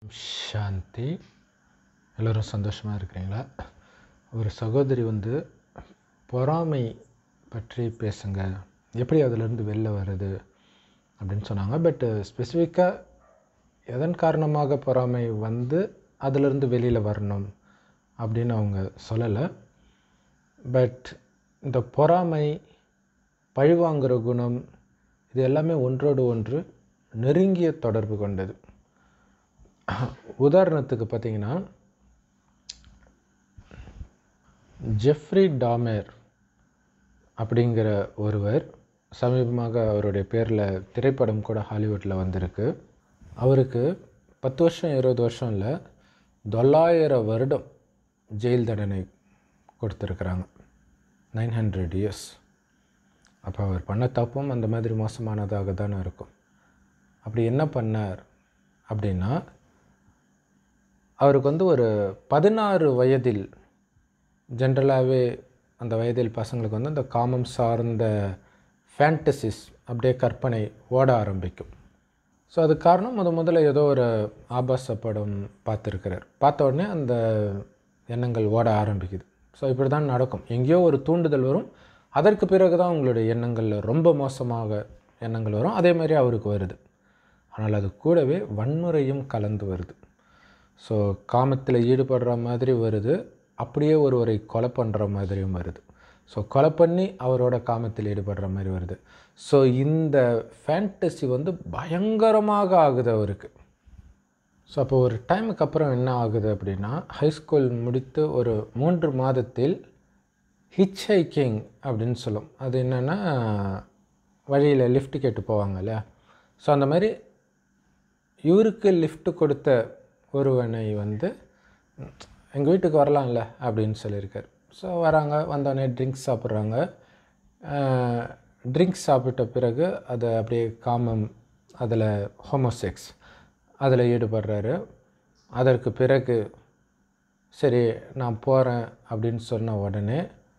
சாந்தி எல்லோரும் சந்தோஷமாக இருக்கிறீங்களா ஒரு சகோதரி வந்து பொறாமை பற்றி பேசுங்க எப்படி அதிலிருந்து வெளில வருது அப்படின்னு சொன்னாங்க பட் ஸ்பெசிஃபிக்காக எதன் காரணமாக பொறாமை வந்து அதிலிருந்து வெளியில் வரணும் அப்படின்னு அவங்க சொல்லலை பட் இந்த பொறாமை பழிவாங்குகிற குணம் இது எல்லாமே ஒன்றோடு ஒன்று நெருங்கிய தொடர்பு கொண்டது உதாரணத்துக்கு பார்த்தீங்கன்னா ஜெஃப்ரி டாமேர் அப்படிங்கிற ஒருவர் சமீபமாக அவருடைய பேரில் திரைப்படம் கூட ஹாலிவுட்டில் வந்திருக்கு அவருக்கு பத்து வருஷம் இருபது வருஷம் இல்லை தொள்ளாயிரம் வருடம் ஜெயில் தண்டனை கொடுத்துருக்குறாங்க நைன் ஹண்ட்ரட் இயர்ஸ் அப்போ அவர் பண்ண தப்பும் அந்த மாதிரி மோசமானதாக தானே இருக்கும் அப்படி என்ன பண்ணார் அப்படின்னா அவருக்கு வந்து ஒரு பதினாறு வயதில் ஜென்ரலாகவே அந்த வயதில் பசங்களுக்கு வந்து அந்த காமம் சார்ந்த ஃபேண்டசிஸ் அப்படியே கற்பனை ஓட ஆரம்பிக்கும் ஸோ அது காரணம் முத முதல்ல ஏதோ ஒரு ஆபாச படம் பார்த்துருக்கிறார் பார்த்த உடனே அந்த எண்ணங்கள் ஓட ஆரம்பிக்குது ஸோ இப்படி தான் நடக்கும் எங்கேயோ ஒரு தூண்டுதல் வரும் அதற்கு பிறகு தான் உங்களுடைய எண்ணங்களில் ரொம்ப மோசமாக எண்ணங்கள் வரும் அதே மாதிரி அவருக்கு வருது ஆனால் அது கூடவே வன்முறையும் கலந்து வருது ஸோ காமத்தில் ஈடுபடுற மாதிரி வருது அப்படியே ஒருவரை கொலை பண்ணுற மாதிரியும் வருது ஸோ கொலை பண்ணி அவரோட காமத்தில் ஈடுபடுற மாதிரி வருது ஸோ இந்த ஃபேண்டசி வந்து பயங்கரமாக ஆகுது அவருக்கு ஸோ அப்போ ஒரு டைமுக்கு அப்புறம் என்ன ஆகுது அப்படின்னா ஹைஸ்கூல் முடித்து ஒரு மூன்று மாதத்தில் ஹிச் ஹைக்கிங் அப்படின்னு சொல்லும் அது என்னென்னா வழியில் லிஃப்ட் கேட்டு போவாங்க இல்லையா ஸோ அந்த மாதிரி இவருக்கு லிஃப்ட் கொடுத்த ஒருவனை வந்து எங்கள் வீட்டுக்கு வரலாம்ல அப்படின்னு சொல்லியிருக்கார் ஸோ வராங்க வந்தோடனே ட்ரிங்க்ஸ் சாப்பிட்றாங்க ட்ரிங்க்ஸ் சாப்பிட்ட பிறகு அதை அப்படியே காமம் அதில் ஹோமோசெக்ஸ் அதில் ஈடுபடுறாரு அதற்கு பிறகு சரி நான் போகிறேன் அப்படின்னு சொன்ன உடனே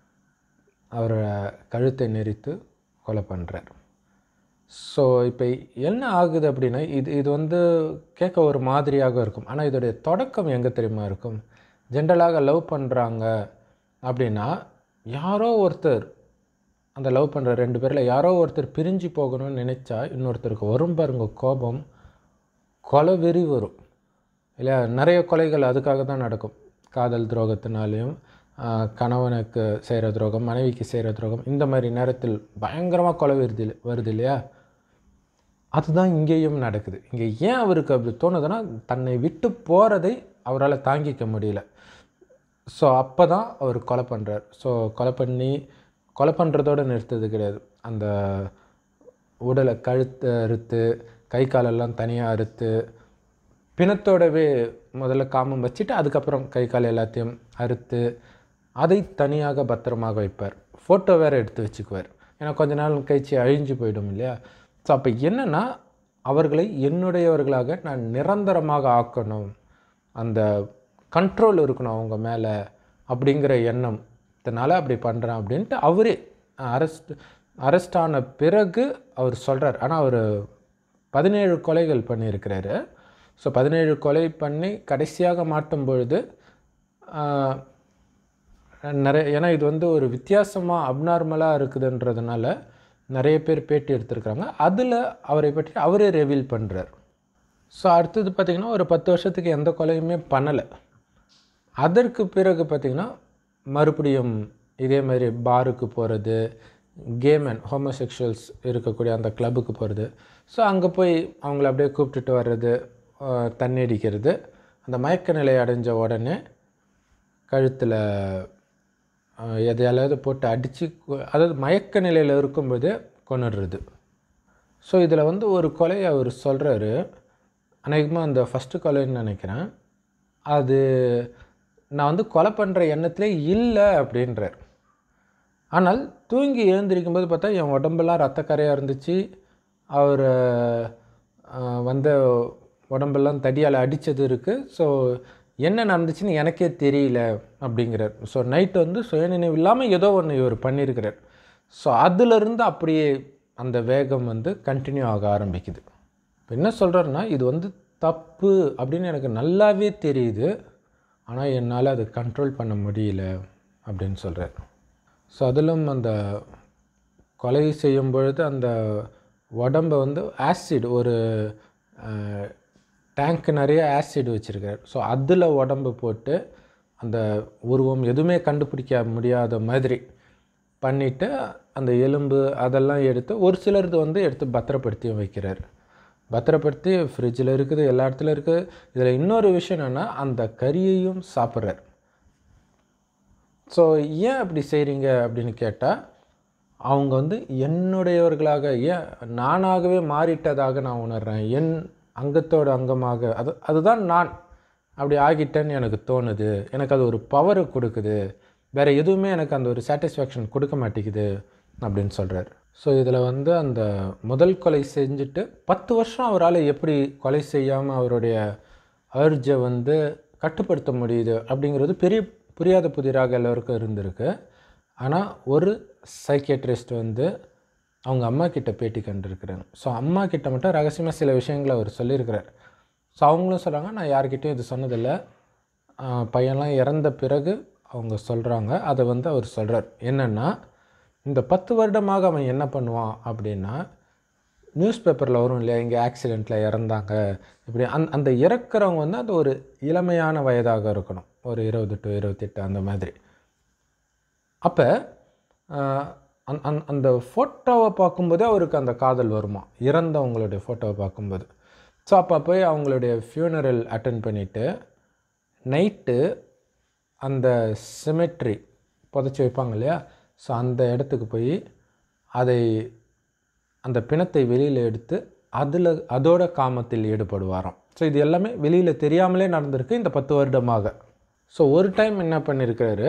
அவரை கழுத்தை நெரித்து கொலை பண்ணுறார் ஸோ இப்போ என்ன ஆகுது அப்படின்னா இது இது வந்து கேட்க ஒரு மாதிரியாக இருக்கும் ஆனால் இதோடைய தொடக்கம் எங்கே தெரியுமா இருக்கும் ஜென்ரலாக லவ் பண்ணுறாங்க அப்படின்னா யாரோ ஒருத்தர் அந்த லவ் பண்ணுற ரெண்டு பேரில் யாரோ ஒருத்தர் பிரிஞ்சு போகணும்னு நினச்சா இன்னொருத்தருக்கு வரும் பாருங்க கோபம் கொலை வெறி வரும் இல்லையா நிறைய கொலைகள் அதுக்காக தான் நடக்கும் காதல் துரோகத்தினாலையும் கணவனுக்கு செய்கிற துரோகம் மனைவிக்கு செய்கிற துரோகம் இந்த மாதிரி நேரத்தில் பயங்கரமாக கொலை வருது வருது இல்லையா அதுதான் இங்கேயும் நடக்குது இங்கே ஏன் அவருக்கு அப்படி தோணுதுன்னா தன்னை விட்டு போகிறதை அவரால் தாங்கிக்க முடியல ஸோ அப்போ தான் அவர் கொலை பண்ணுறார் ஸோ கொலை பண்ணி கொலை பண்ணுறதோடு நிறுத்தது கிடையாது அந்த உடலை கழுத்தை அறுத்து கை காலெல்லாம் தனியாக அறுத்து பிணத்தோடவே முதல்ல காமம் வச்சுட்டு அதுக்கப்புறம் கை கால் எல்லாத்தையும் அறுத்து அதை தனியாக பத்திரமாக வைப்பார் ஃபோட்டோ வேறு எடுத்து வச்சுக்குவார் ஏன்னா கொஞ்ச நாள் கழிச்சு அழிஞ்சு போயிடும் இல்லையா ஸோ அப்போ என்னென்னா அவர்களை என்னுடையவர்களாக நான் நிரந்தரமாக ஆக்கணும் அந்த கண்ட்ரோல் இருக்கணும் அவங்க மேலே அப்படிங்கிற எண்ணம் இதனால் அப்படி பண்ணுறேன் அப்படின்ட்டு அவரே அரெஸ்ட் அரெஸ்ட் ஆன பிறகு அவர் சொல்கிறார் ஆனால் அவர் பதினேழு கொலைகள் பண்ணியிருக்கிறாரு ஸோ பதினேழு கொலை பண்ணி கடைசியாக மாட்டும் பொழுது நிறைய ஏன்னா இது வந்து ஒரு வித்தியாசமாக அப்நார்மலாக இருக்குதுன்றதுனால நிறைய பேர் பேட்டி எடுத்திருக்கிறாங்க அதில் அவரை பற்றி அவரே ரெவீல் பண்ணுறார் ஸோ அடுத்தது பார்த்திங்கன்னா ஒரு பத்து வருஷத்துக்கு எந்த கொலையுமே பண்ணலை அதற்கு பிறகு பார்த்திங்கன்னா மறுபடியும் இதே மாதிரி பாருக்கு போகிறது கேம் அண்ட் ஹோமோசெக்ஷுவல்ஸ் இருக்கக்கூடிய அந்த கிளப்புக்கு போகிறது ஸோ அங்கே போய் அவங்கள அப்படியே கூப்பிட்டுட்டு வர்றது தண்ணி அடிக்கிறது அந்த மயக்க நிலை அடைஞ்ச உடனே கழுத்தில் எதையாவது போட்டு அடித்து அதாவது மயக்க நிலையில் இருக்கும்போது கொண்டுடுறது ஸோ இதில் வந்து ஒரு கொலை அவர் சொல்கிறாரு அநேகமாக அந்த ஃபஸ்ட்டு கொலைன்னு நினைக்கிறேன் அது நான் வந்து கொலை பண்ணுற எண்ணத்திலே இல்லை அப்படின்றார் ஆனால் தூங்கி எழுந்திருக்கும்போது பார்த்தா என் உடம்பெல்லாம் ரத்தக்கரையாக இருந்துச்சு அவர் வந்து உடம்பெல்லாம் தடியால் அடித்தது இருக்குது ஸோ என்ன நடந்துச்சுன்னு எனக்கே தெரியல அப்படிங்கிறார் ஸோ நைட்டு வந்து சுயநினைவு இல்லாமல் ஏதோ ஒன்று இவர் பண்ணியிருக்கிறார் ஸோ அதிலிருந்து அப்படியே அந்த வேகம் வந்து கண்டினியூ ஆக ஆரம்பிக்குது இப்போ என்ன சொல்கிறாருன்னா இது வந்து தப்பு அப்படின்னு எனக்கு நல்லாவே தெரியுது ஆனால் என்னால் அது கண்ட்ரோல் பண்ண முடியல அப்படின்னு சொல்கிறார் ஸோ அதிலும் அந்த கொலை செய்யும் பொழுது அந்த உடம்பை வந்து ஆசிட் ஒரு டேங்க் நிறைய ஆசிட் வச்சுருக்கார் ஸோ அதில் உடம்பு போட்டு அந்த உருவம் எதுவுமே கண்டுபிடிக்க முடியாத மாதிரி பண்ணிவிட்டு அந்த எலும்பு அதெல்லாம் எடுத்து ஒரு சிலரது வந்து எடுத்து பத்திரப்படுத்தியும் வைக்கிறார் பத்திரப்படுத்தி ஃப்ரிட்ஜில் இருக்குது எல்லா இடத்துலையும் இருக்குது இதில் இன்னொரு விஷயம் என்னென்னா அந்த கறியையும் சாப்பிட்றார் ஸோ ஏன் அப்படி செய்கிறீங்க அப்படின்னு கேட்டால் அவங்க வந்து என்னுடையவர்களாக ஏன் நானாகவே மாறிட்டதாக நான் உணர்றேன் என் அங்கத்தோட அங்கமாக அது அதுதான் நான் அப்படி ஆகிட்டேன்னு எனக்கு தோணுது எனக்கு அது ஒரு பவரை கொடுக்குது வேறு எதுவுமே எனக்கு அந்த ஒரு சாட்டிஸ்ஃபேக்ஷன் கொடுக்க மாட்டேங்குது அப்படின்னு சொல்கிறார் ஸோ இதில் வந்து அந்த முதல் கொலை செஞ்சுட்டு பத்து வருஷம் அவரால் எப்படி கொலை செய்யாமல் அவருடைய அர்ஜை வந்து கட்டுப்படுத்த முடியுது அப்படிங்கிறது பெரிய புரியாத புதிராக எல்லோருக்கும் இருந்திருக்கு ஆனால் ஒரு சைக்கியட்ரிஸ்ட் வந்து அவங்க அம்மா கிட்ட பேட்டி கண்டிருக்கிறாங்க ஸோ அம்மா கிட்ட மட்டும் ரகசியமாக சில விஷயங்களை அவர் சொல்லியிருக்கிறார் ஸோ அவங்களும் சொல்கிறாங்க நான் யார்கிட்டையும் இது சொன்னதில்லை ஆஹ் பையன்லாம் இறந்த பிறகு அவங்க சொல்கிறாங்க அதை வந்து அவர் சொல்கிறார் என்னென்னா இந்த பத்து வருடமாக அவன் என்ன பண்ணுவான் அப்படின்னா நியூஸ் பேப்பரில் வரும் இல்லையா இங்கே ஆக்சிடெண்ட்டில் இறந்தாங்க இப்படி அந் அந்த இறக்குறவங்க வந்து அது ஒரு இளமையான வயதாக இருக்கணும் ஒரு இருபது டு இருபத்தெட்டு அந்த மாதிரி அப்போ அந் அந் அந்த ஃபோட்டோவை பார்க்கும்போதே அவருக்கு அந்த காதல் வருமா இறந்தவங்களுடைய ஃபோட்டோவை பார்க்கும்போது ஸோ அப்போ போய் அவங்களுடைய ஃபியூனரல் அட்டன் பண்ணிவிட்டு நைட்டு அந்த சிமெட்ரி புதைச்சி வைப்பாங்க இல்லையா ஸோ அந்த இடத்துக்கு போய் அதை அந்த பிணத்தை வெளியில் எடுத்து அதில் அதோட காமத்தில் ஈடுபடுவாராம் ஸோ இது எல்லாமே வெளியில் தெரியாமலே நடந்திருக்கு இந்த பத்து வருடமாக ஸோ ஒரு டைம் என்ன பண்ணியிருக்காரு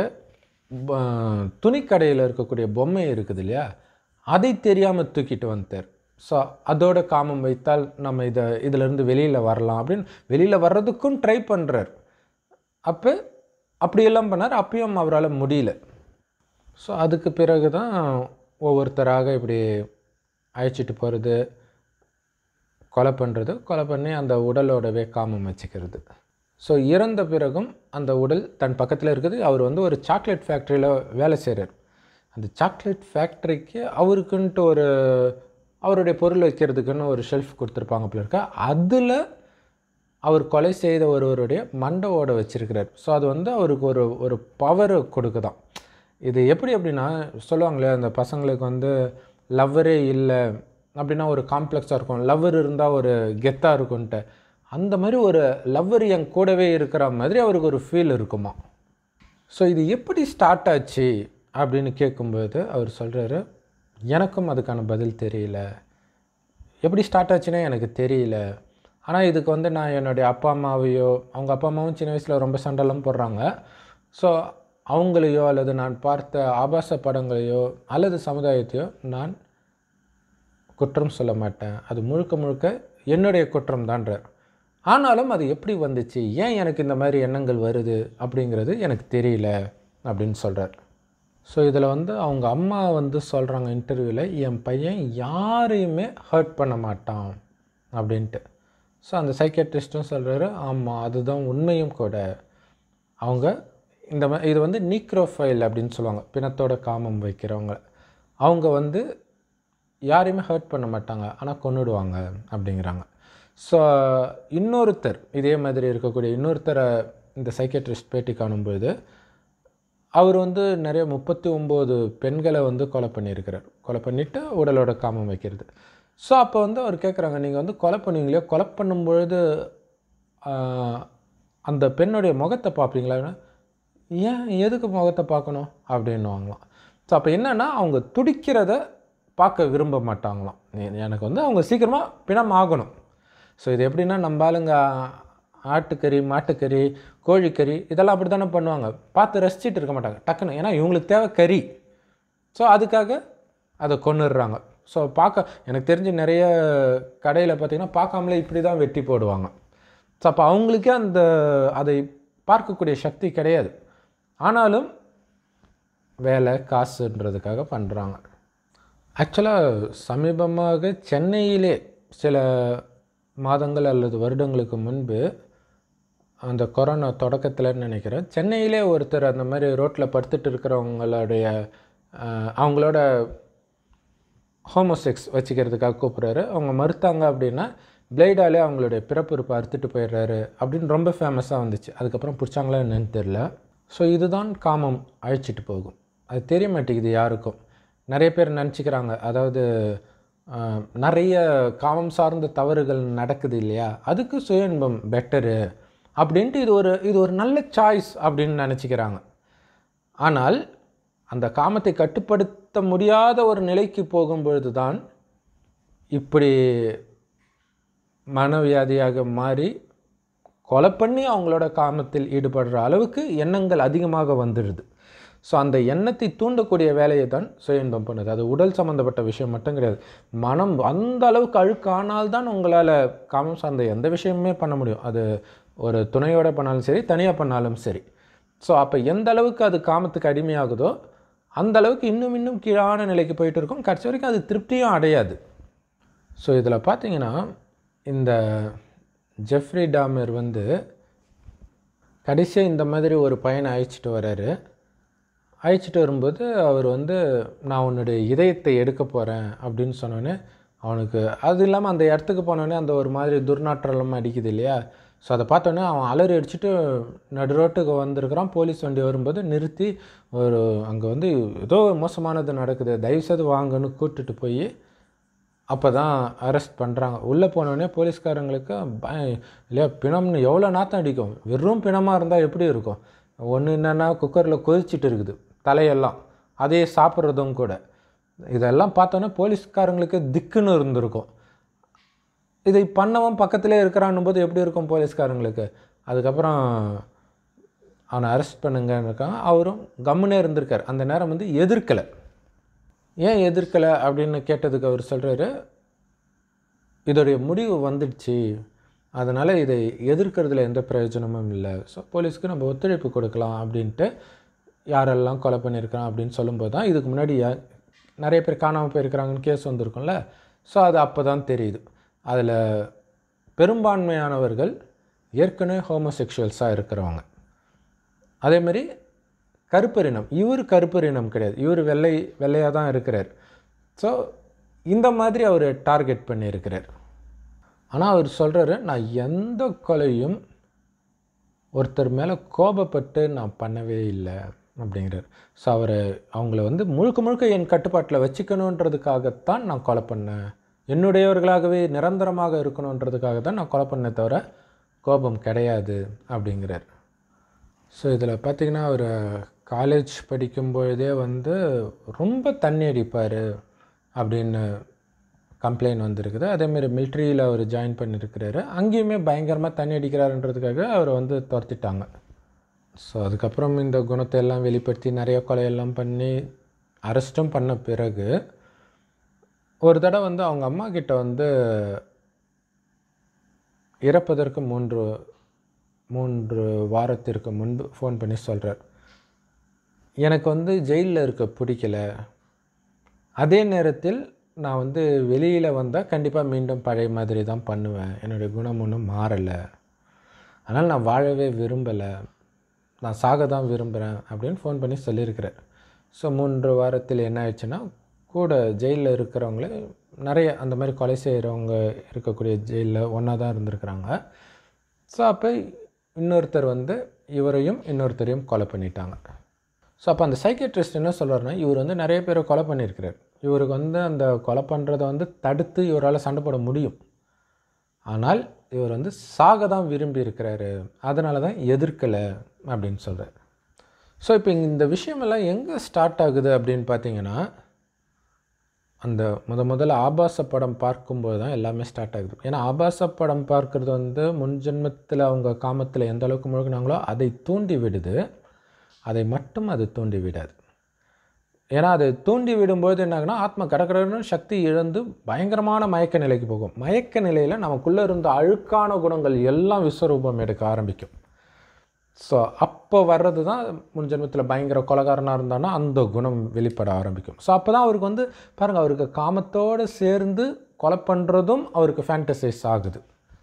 ப- துணிக்கடையில் இருக்கக்கூடிய பொம்மை இருக்குது இல்லையா அதை தெரியாமல் தூக்கிட்டு வந்துட்டார் ஸோ அதோட காமம் வைத்தால் நம்ம இதை இதிலேருந்து வெளியில் வரலாம் அப்படின்னு வெளியில் வர்றதுக்கும் ட்ரை பண்ணுறார் அப்போ அப்படியெல்லாம் பண்ணார் அப்பயும் அவரால் முடியல ஸோ அதுக்கு பிறகு தான் ஒவ்வொருத்தராக இப்படி அழைச்சிட்டு போகிறது கொலை பண்ணுறது கொலை பண்ணி அந்த உடலோடவே காமம் வச்சுக்கிறது ஸோ இறந்த பிறகும் அந்த உடல் தன் பக்கத்தில் இருக்குது அவர் வந்து ஒரு சாக்லேட் ஃபேக்ட்ரியில் வேலை செய்கிறார் அந்த சாக்லேட் ஃபேக்ட்ரிக்கு அவருக்குன்ட்டு ஒரு அவருடைய பொருள் வைக்கிறதுக்குன்னு ஒரு ஷெல்ஃப் கொடுத்துருப்பாங்க போல இருக்கா அதில் அவர் கொலை செய்த ஒருவருடைய மண்டவோட வச்சிருக்கிறார் ஸோ அது வந்து அவருக்கு ஒரு ஒரு பவரை கொடுக்குதாம் இது எப்படி அப்படின்னா சொல்லுவாங்களே அந்த பசங்களுக்கு வந்து லவ்வரே இல்லை அப்படின்னா ஒரு காம்ப்ளெக்ஸாக இருக்கும் லவ்வர் இருந்தால் ஒரு கெத்தாக இருக்கும்ன்ட்டு அந்த மாதிரி ஒரு லவ்வர் என் கூடவே இருக்கிற மாதிரி அவருக்கு ஒரு ஃபீல் இருக்குமா ஸோ இது எப்படி ஸ்டார்ட் ஆச்சு அப்படின்னு கேட்கும்போது அவர் சொல்கிறாரு எனக்கும் அதுக்கான பதில் தெரியல எப்படி ஸ்டார்ட் ஆச்சுன்னே எனக்கு தெரியல ஆனால் இதுக்கு வந்து நான் என்னுடைய அப்பா அம்மாவையோ அவங்க அப்பா அம்மாவும் சின்ன வயசில் ரொம்ப சண்டைலாம் போடுறாங்க ஸோ அவங்களையோ அல்லது நான் பார்த்த ஆபாச படங்களையோ அல்லது சமுதாயத்தையோ நான் குற்றம் சொல்ல மாட்டேன் அது முழுக்க முழுக்க என்னுடைய குற்றம் தான்றார் ஆனாலும் அது எப்படி வந்துச்சு ஏன் எனக்கு இந்த மாதிரி எண்ணங்கள் வருது அப்படிங்கிறது எனக்கு தெரியல அப்படின்னு சொல்கிறார் ஸோ இதில் வந்து அவங்க அம்மா வந்து சொல்கிறாங்க இன்டர்வியூவில் என் பையன் யாரையுமே ஹர்ட் பண்ண மாட்டான் அப்படின்ட்டு ஸோ அந்த சைக்கியாட்ரிஸ்ட்டும் சொல்கிறாரு ஆமாம் அதுதான் உண்மையும் கூட அவங்க இந்த மா இது வந்து நீக்ரோஃபைல் அப்படின்னு சொல்லுவாங்க பிணத்தோட காமம் வைக்கிறவங்க அவங்க வந்து யாரையுமே ஹர்ட் பண்ண மாட்டாங்க ஆனால் கொன்னுடுவாங்க அப்படிங்கிறாங்க ஸோ இன்னொருத்தர் இதே மாதிரி இருக்கக்கூடிய இன்னொருத்தரை இந்த சைக்கியாட்ரிஸ்ட் பேட்டி காணும்போது அவர் வந்து நிறைய முப்பத்தி ஒம்பது பெண்களை வந்து கொலை பண்ணியிருக்கிறார் கொலை பண்ணிவிட்டு உடலோட காமம் வைக்கிறது ஸோ அப்போ வந்து அவர் கேட்குறாங்க நீங்கள் வந்து கொலை பண்ணுவீங்களே கொலை பண்ணும் பொழுது ஆஹ், அந்த பெண்ணுடைய முகத்தை பார்ப்பீங்களா ஏன் எதுக்கு முகத்தை பார்க்கணும் அப்படின்னுவாங்களாம் ஸோ அப்போ என்னென்னா அவங்க துடிக்கிறத பார்க்க விரும்ப மாட்டாங்களாம் எ- எனக்கு வந்து அவங்க சீக்கிரமாக பிணம் ஆகணும் ஸோ இது எப்படின்னா நம்ம ஆளுங்க ஆட்டுக்கறி மாட்டுக்கறி கோழிக்கறி இதெல்லாம் அப்படி தானே பண்ணுவாங்க பார்த்து ரசிச்சிட்டு இருக்க மாட்டாங்க டக்குன்னு ஏன்னா இவங்களுக்கு தேவை கறி ஸோ அதுக்காக அதை கொன்னுடுறாங்க ஸோ பார்க்க எனக்கு தெரிஞ்சு நிறைய கடையில் பார்த்தீங்கன்னா பார்க்காமலே இப்படி தான் வெட்டி போடுவாங்க ஸோ அப்போ அவங்களுக்கே அந்த அதை பார்க்கக்கூடிய சக்தி கிடையாது ஆனாலும் வேலை காசுன்றதுக்காக பண்ணுறாங்க ஆக்சுவலாக சமீபமாக சென்னையிலே சில மாதங்கள் அல்லது வருடங்களுக்கு முன்பு அந்த கொரோனா தொடக்கத்தில்னு நினைக்கிறேன் சென்னையிலே ஒருத்தர் அந்த மாதிரி ரோட்டில் படுத்துட்டு இருக்கிறவங்களுடைய ஆஹ், அவங்களோட ஹோமோசெக்ஸ் வச்சுக்கிறதுக்காக கூப்பிட்றாரு அவங்க மறுத்தாங்க அப்படின்னா பிளேடாலே அவங்களுடைய பிறப்புறுப்பை அறுத்துட்டு போயிடுறாரு அப்படின்னு ரொம்ப ஃபேமஸாக வந்துச்சு அதுக்கப்புறம் பிடிச்சாங்களா என்னன்னு தெரில ஸோ இதுதான் காமம் அழிச்சிட்டு போகும் அது தெரிய மாட்டேங்குது யாருக்கும் நிறைய பேர் நினச்சிக்கிறாங்க அதாவது ஆஹ், நிறைய காமம் சார்ந்த தவறுகள் நடக்குது இல்லையா அதுக்கு சுய இன்பம் பெட்டரு அப்படின்ட்டு இது ஒரு இது ஒரு நல்ல சாய்ஸ் அப்படின்னு நினச்சிக்கிறாங்க ஆனால் அந்த காமத்தை கட்டுப்படுத்த முடியாத ஒரு நிலைக்கு போகும்பொழுது தான் இப்படி மனவியாதியாக மாறி கொலை பண்ணி அவங்களோட காமத்தில் ஈடுபடுற அளவுக்கு எண்ணங்கள் அதிகமாக வந்துடுது ஸோ அந்த எண்ணத்தை தூண்டக்கூடிய வேலையை தான் சுய இன்பம் பண்ணுது அது உடல் சம்மந்தப்பட்ட விஷயம் மட்டும் கிடையாது மனம் அந்த அளவுக்கு அழுக்கானால் தான் உங்களால் காமம் சார்ந்த எந்த விஷயமுமே பண்ண முடியும் அது ஒரு துணையோட பண்ணாலும் சரி தனியாக பண்ணாலும் சரி ஸோ அப்போ எந்த அளவுக்கு அது காமத்துக்கு அடிமையாகுதோ அந்த அளவுக்கு இன்னும் இன்னும் கீழான நிலைக்கு போயிட்டு இருக்கும் கடைசி வரைக்கும் அது திருப்தியும் அடையாது ஸோ இதில் பார்த்தீங்கன்னா இந்த ஜெஃப்ரி டாமர் வந்து கடைசியாக இந்த மாதிரி ஒரு பையனை அழைச்சிட்டு வராரு அழைச்சிட்டு வரும்போது அவர் வந்து நான் உன்னுடைய இதயத்தை எடுக்க போகிறேன் அப்படின்னு சொன்னோன்னே அவனுக்கு அது இல்லாமல் அந்த இடத்துக்கு போனோடனே அந்த ஒரு மாதிரி துர்நாற்றலாம் அடிக்குது இல்லையா ஸோ அதை பார்த்தோன்னே அவன் அலறி அடிச்சுட்டு நடு ரோட்டுக்கு வந்திருக்கிறான் போலீஸ் வண்டி வரும்போது நிறுத்தி ஒரு அங்கே வந்து ஏதோ மோசமானது நடக்குது தயவுசெய்து வாங்கன்னு கூட்டிட்டு போய் அப்போ தான் அரெஸ்ட் பண்ணுறாங்க உள்ளே போனோடனே போலீஸ்காரங்களுக்கு பய இல்லையா பிணம்னு எவ்வளோ நாத்தம் அடிக்கும் வெறும் பிணமாக இருந்தால் எப்படி இருக்கும் ஒன்று என்னென்னா குக்கரில் கொதிச்சிட்டு இருக்குது தலையெல்லாம் அதே சாப்பிட்றதும் கூட இதெல்லாம் பார்த்தோன்னே போலீஸ்காரங்களுக்கு திக்குன்னு இருந்திருக்கும் இதை பண்ணவன் பக்கத்திலே இருக்கிறான்னும் போது எப்படி இருக்கும் போலீஸ்காரங்களுக்கு அதுக்கப்புறம் அவனை அரெஸ்ட் பண்ணுங்கன்னு இருக்காங்க அவரும் கம்முனே இருந்திருக்கார் அந்த நேரம் வந்து எதிர்க்கலை ஏன் எதிர்க்கலை அப்படின்னு கேட்டதுக்கு அவர் சொல்கிறாரு இதோடைய முடிவு வந்துடுச்சு அதனால் இதை எதிர்க்கிறதுல எந்த பிரயோஜனமும் இல்லை ஸோ போலீஸ்க்கு நம்ம ஒத்துழைப்பு கொடுக்கலாம் அப்படின்ட்டு யாரெல்லாம் கொலை பண்ணியிருக்கான் அப்படின்னு சொல்லும்போது தான் இதுக்கு முன்னாடி யா- நிறைய பேர் காணாமல் போயிருக்கிறாங்கன்னு கேஸ் வந்திருக்கும்ல ஸோ அது அப்போ தான் தெரியுது அதில் பெரும்பான்மையானவர்கள் ஏற்கனவே ஹோமோசெக்ஷுவல்ஸாக இருக்கிறவங்க அதேமாரி கருப்பரினம் இவர் கருப்பரினம் கிடையாது இவர் வெள்ளை வெள்ளையாக தான் இருக்கிறார் ஸோ இந்த மாதிரி அவர் டார்கெட் பண்ணியிருக்கிறார் ஆனால் அவர் சொல்கிறாரு நான் எந்த கொலையும் ஒருத்தர் மேலே கோபப்பட்டு நான் பண்ணவே இல்லை அப்படிங்கிறார் ஸோ அவர் அவங்கள வந்து முழுக்க முழுக்க என் கட்டுப்பாட்டில் வச்சுக்கணுன்றதுக்காகத்தான் நான் கொலை பண்ணேன் என்னுடையவர்களாகவே நிரந்தரமாக இருக்கணுன்றதுக்காக தான் நான் கொலை பண்ணே தவிர கோபம் கிடையாது அப்படிங்கிறார் ஸோ இதில் பார்த்தீங்கன்னா அவர் காலேஜ் படிக்கும்பொழுதே வந்து ரொம்ப தண்ணி அடிப்பார் அப்படின்னு கம்ப்ளைண்ட் வந்திருக்குது அதேமாரி மிலிட்ரியில் அவர் ஜாயின் பண்ணியிருக்கிறாரு அங்கேயுமே பயங்கரமாக தண்ணி அடிக்கிறாருன்றதுக்காக அவரை வந்து துரத்திட்டாங்க ஸோ அதுக்கப்புறம் இந்த குணத்தை எல்லாம் வெளிப்படுத்தி நிறைய கொலையெல்லாம் பண்ணி அரெஸ்ட்டும் பண்ண பிறகு ஒரு தடவை வந்து அவங்க அம்மா கிட்ட வந்து இறப்பதற்கு மூன்று மூன்று வாரத்திற்கு முன்பு ஃபோன் பண்ணி சொல்கிறார் எனக்கு வந்து ஜெயிலில் இருக்க பிடிக்கல அதே நேரத்தில் நான் வந்து வெளியில் வந்தால் கண்டிப்பாக மீண்டும் பழைய மாதிரி தான் பண்ணுவேன் என்னுடைய குணம் ஒன்றும் மாறலை அதனால் நான் வாழவே விரும்பலை நான் சாக தான் விரும்புகிறேன் அப்படின்னு ஃபோன் பண்ணி சொல்லியிருக்கிறார் ஸோ மூன்று வாரத்தில் என்ன ஆயிடுச்சுன்னா கூட ஜெயிலில் இருக்கிறவங்களே நிறைய அந்த மாதிரி கொலை செய்கிறவங்க இருக்கக்கூடிய ஜெயிலில் ஒன்றா தான் இருந்திருக்கிறாங்க ஸோ அப்போ இன்னொருத்தர் வந்து இவரையும் இன்னொருத்தரையும் கொலை பண்ணிட்டாங்க ஸோ அப்போ அந்த சைக்கியட்ரிஸ்ட் என்ன சொல்கிறாருன்னா இவர் வந்து நிறைய பேரை கொலை பண்ணியிருக்கிறார் இவருக்கு வந்து அந்த கொலை பண்ணுறதை வந்து தடுத்து இவரால் சண்டை போட முடியும் ஆனால் இவர் வந்து சாக தான் விரும்பி இருக்கிறாரு அதனால தான் எதிர்க்கலை அப்படின்னு சொல்கிறார் ஸோ இப்போ இந்த விஷயமெல்லாம் எங்கே ஸ்டார்ட் ஆகுது அப்படின்னு பார்த்தீங்கன்னா அந்த முத முதல்ல ஆபாச படம் பார்க்கும்போது தான் எல்லாமே ஸ்டார்ட் ஆகுது ஏன்னா ஆபாச படம் பார்க்குறது வந்து முன் ஜென்மத்தில் அவங்க காமத்தில் எந்த அளவுக்கு முழுகினாங்களோ அதை தூண்டி விடுது அதை மட்டும் அது தூண்டி விடாது ஏன்னா அது தூண்டி விடும்போது என்ன ஆகுனா ஆத்மா கடற்கடன்னு சக்தி இழந்து பயங்கரமான மயக்க நிலைக்கு போகும் மயக்க நிலையில் நமக்குள்ளே இருந்த அழுக்கான குணங்கள் எல்லாம் விஸ்வரூபம் எடுக்க ஆரம்பிக்கும் ஸோ அப்போ வர்றது தான் முன் ஜென்மத்தில் பயங்கர கொலகாரனாக இருந்தானா அந்த குணம் வெளிப்பட ஆரம்பிக்கும் ஸோ அப்போ தான் அவருக்கு வந்து பாருங்கள் அவருக்கு காமத்தோடு சேர்ந்து கொலை பண்ணுறதும் அவருக்கு ஃபேண்டசைஸ் ஆகுது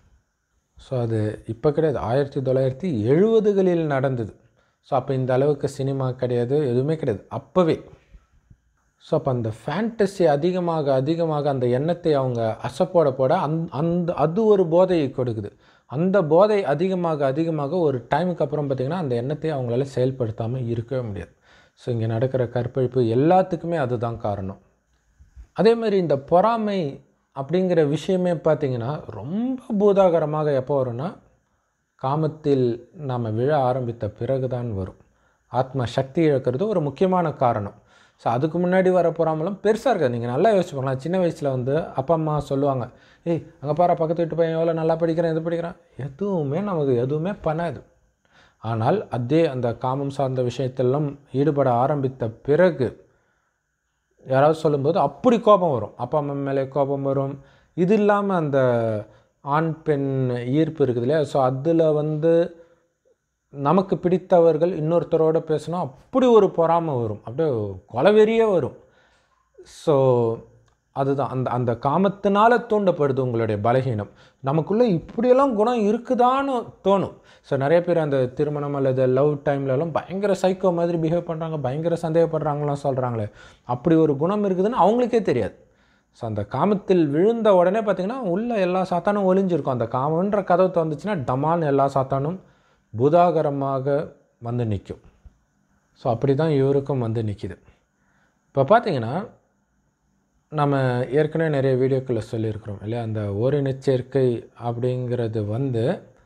ஸோ அது இப்போ கிடையாது ஆயிரத்தி தொள்ளாயிரத்தி எழுபதுகளில் நடந்தது ஸோ அப்போ இந்த அளவுக்கு சினிமா கிடையாது எதுவுமே கிடையாது அப்போவே ஸோ அப்போ அந்த ஃபேண்டசி அதிகமாக அதிகமாக அந்த எண்ணத்தை அவங்க அசப்போட போட அந் அந்த அது ஒரு போதையை கொடுக்குது அந்த போதை அதிகமாக அதிகமாக ஒரு டைமுக்கு அப்புறம் பார்த்திங்கன்னா அந்த எண்ணத்தை அவங்களால செயல்படுத்தாமல் இருக்கவே முடியாது ஸோ இங்கே நடக்கிற கற்பழிப்பு எல்லாத்துக்குமே அதுதான் காரணம் அதே மாதிரி இந்த பொறாமை அப்படிங்கிற விஷயமே பார்த்திங்கன்னா ரொம்ப பூதாகரமாக எப்போ வரும்னா காமத்தில் நாம் விழ ஆரம்பித்த பிறகு தான் வரும் ஆத்ம சக்தி இழக்கிறது ஒரு முக்கியமான காரணம் ஸோ அதுக்கு முன்னாடி வர பொறாமலாம் பெருசாக இருக்காது நீங்கள் நல்லா யோசிச்சு பார்க்கலாம் சின்ன வயசில் வந்து அப்பா அம்மா சொல்லுவாங்க ஏய் அங்கே பாரு பக்கத்து வீட்டு பையன் எவ்வளோ நல்லா படிக்கிறான் எது படிக்கிறான் எதுவுமே நமக்கு எதுவுமே பண்ணாது ஆனால் அதே அந்த காமம் சார்ந்த விஷயத்தெல்லாம் ஈடுபட ஆரம்பித்த பிறகு யாராவது சொல்லும்போது அப்படி கோபம் வரும் அப்பா அம்மா மேலே கோபம் வரும் இது இல்லாமல் அந்த ஆண் பெண் ஈர்ப்பு இருக்குது இல்லையா ஸோ அதில் வந்து நமக்கு பிடித்தவர்கள் இன்னொருத்தரோட பேசினா அப்படி ஒரு பொறாமை வரும் அப்படியே கொலவெறியே வரும் ஸோ அதுதான் அந்த அந்த காமத்தினால தூண்டப்படுது உங்களுடைய பலகீனம் நமக்குள்ளே இப்படியெல்லாம் குணம் இருக்குதான்னு தோணும் ஸோ நிறைய பேர் அந்த திருமணம் அல்லது லவ் டைம்லலாம் பயங்கர சைக்கோ மாதிரி பிஹேவ் பண்ணுறாங்க பயங்கர சந்தேகப்படுறாங்களாம் சொல்கிறாங்களே அப்படி ஒரு குணம் இருக்குதுன்னு அவங்களுக்கே தெரியாது ஸோ அந்த காமத்தில் விழுந்த உடனே பார்த்திங்கன்னா உள்ள எல்லா சாத்தானும் ஒளிஞ்சிருக்கும் அந்த காமன்ற கதவு திறந்துச்சுன்னா டமால்னு எல்லா சாத்தானும் புதாகரமாக வந்து நிற்கும் ஸோ அப்படி தான் இவருக்கும் வந்து நிற்கிது இப்போ பார்த்தீங்கன்னா நம்ம ஏற்கனவே நிறைய வீடியோக்களில் சொல்லியிருக்கிறோம் இல்லையா அந்த ஓரினச்சேர்க்கை அப்படிங்கிறது வந்து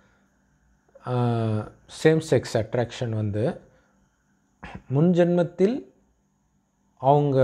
சேம் செக்ஸ் அட்ராக்ஷன் வந்து முன்ஜென்மத்தில் அவங்க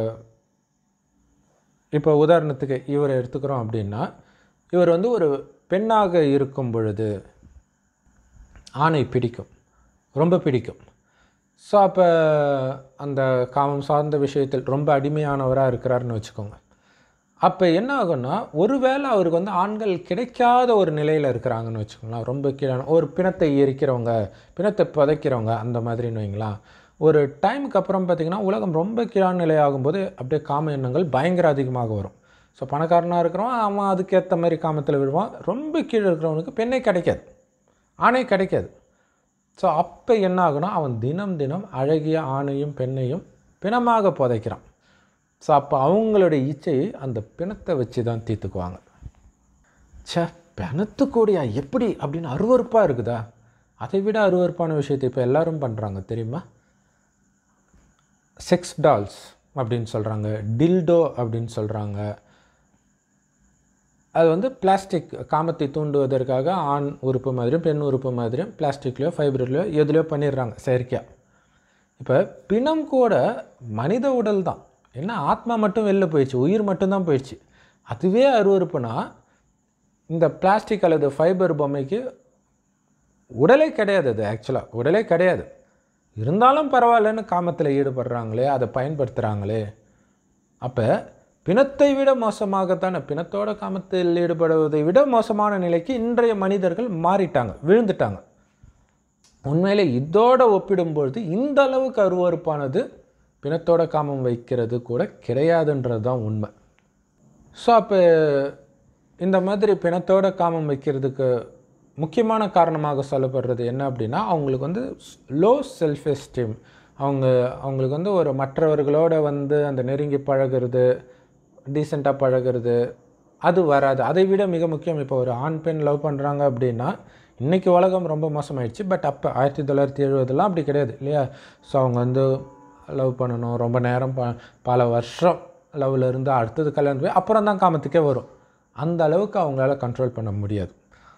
இப்போ உதாரணத்துக்கு இவரை எடுத்துக்கிறோம் அப்படின்னா இவர் வந்து ஒரு பெண்ணாக இருக்கும் பொழுது ஆணை பிடிக்கும் ரொம்ப பிடிக்கும் ஸோ அப்போ அந்த காமம் சார்ந்த விஷயத்தில் ரொம்ப அடிமையானவராக இருக்கிறாருன்னு வச்சுக்கோங்க அப்போ என்ன ஆகும்னா ஒருவேளை அவருக்கு வந்து ஆண்கள் கிடைக்காத ஒரு நிலையில் இருக்கிறாங்கன்னு வச்சுக்கோங்களேன் ரொம்ப கீழான ஒரு பிணத்தை எரிக்கிறவங்க பிணத்தை புதைக்கிறவங்க அந்த மாதிரின்னு வைங்களேன் ஒரு டைமுக்கு அப்புறம் பார்த்திங்கன்னா உலகம் ரொம்ப கீழான நிலை ஆகும்போது அப்படியே காம எண்ணங்கள் பயங்கர அதிகமாக வரும் ஸோ பணக்காரனாக இருக்கிறவன் அவன் அதுக்கேற்ற மாதிரி காமத்தில் விழுவான் ரொம்ப கீழே இருக்கிறவனுக்கு பெண்ணே கிடைக்காது ஆணை கிடைக்காது ஸோ அப்போ என்ன ஆகுனா அவன் தினம் தினம் அழகிய ஆணையும் பெண்ணையும் பிணமாக புதைக்கிறான் ஸோ அப்போ அவங்களுடைய இச்சையை அந்த பிணத்தை வச்சு தான் தீர்த்துக்குவாங்க ச்சே பிணத்துக்கூடியா எப்படி அப்படின்னு அருவறுப்பாக இருக்குதா அதை விட அருவறுப்பான விஷயத்தை இப்போ எல்லாரும் பண்ணுறாங்க தெரியுமா செக்ஸ் டால்ஸ் அப்படின்னு சொல்கிறாங்க டில்டோ அப்படின்னு சொல்கிறாங்க அது வந்து பிளாஸ்டிக் காமத்தை தூண்டுவதற்காக ஆண் உறுப்பு மாதிரியும் பெண் உறுப்பு மாதிரியும் பிளாஸ்டிக்லையோ ஃபைபர்லையோ எதுலையோ பண்ணிடுறாங்க செயற்கையாக இப்போ பிணம் கூட மனித உடல் தான் என்ன ஆத்மா மட்டும் வெளில போயிடுச்சு உயிர் மட்டும்தான் போயிடுச்சு அதுவே அருவறுப்புனா இந்த பிளாஸ்டிக் அல்லது ஃபைபர் பொம்மைக்கு உடலே கிடையாது அது ஆக்சுவலாக உடலே கிடையாது இருந்தாலும் பரவாயில்லன்னு காமத்தில் ஈடுபடுறாங்களே அதை பயன்படுத்துகிறாங்களே அப்போ பிணத்தை விட மோசமாகத்தானே பிணத்தோட காமத்தில் ஈடுபடுவதை விட மோசமான நிலைக்கு இன்றைய மனிதர்கள் மாறிட்டாங்க விழுந்துட்டாங்க உண்மையிலே இதோட ஒப்பிடும்பொழுது இந்த அளவுக்கு அருவறுப்பானது பிணத்தோட காமம் வைக்கிறது கூட கிடையாதுன்றது தான் உண்மை ஸோ அப்போ இந்த மாதிரி பிணத்தோட காமம் வைக்கிறதுக்கு முக்கியமான காரணமாக சொல்லப்படுறது என்ன அப்படின்னா அவங்களுக்கு வந்து லோ செல்ஃப் எஸ்டீம் அவங்க அவங்களுக்கு வந்து ஒரு மற்றவர்களோட வந்து அந்த நெருங்கி பழகிறது டீசெண்டாக பழகிறது அது வராது அதை விட மிக முக்கியம் இப்போ ஒரு ஆண் பெண் லவ் பண்ணுறாங்க அப்படின்னா இன்றைக்கி உலகம் ரொம்ப மோசமாயிடுச்சு பட் அப்போ ஆயிரத்தி தொள்ளாயிரத்தி எழுபதுலாம் அப்படி கிடையாது இல்லையா ஸோ அவங்க வந்து லவ் பண்ணணும் ரொம்ப நேரம் ப பல வருஷம் லவ்வில் இருந்து அடுத்தது கல்யாணம் போய் அப்புறம் தான் காமத்துக்கே வரும் அந்த அளவுக்கு அவங்களால கண்ட்ரோல் பண்ண முடியாது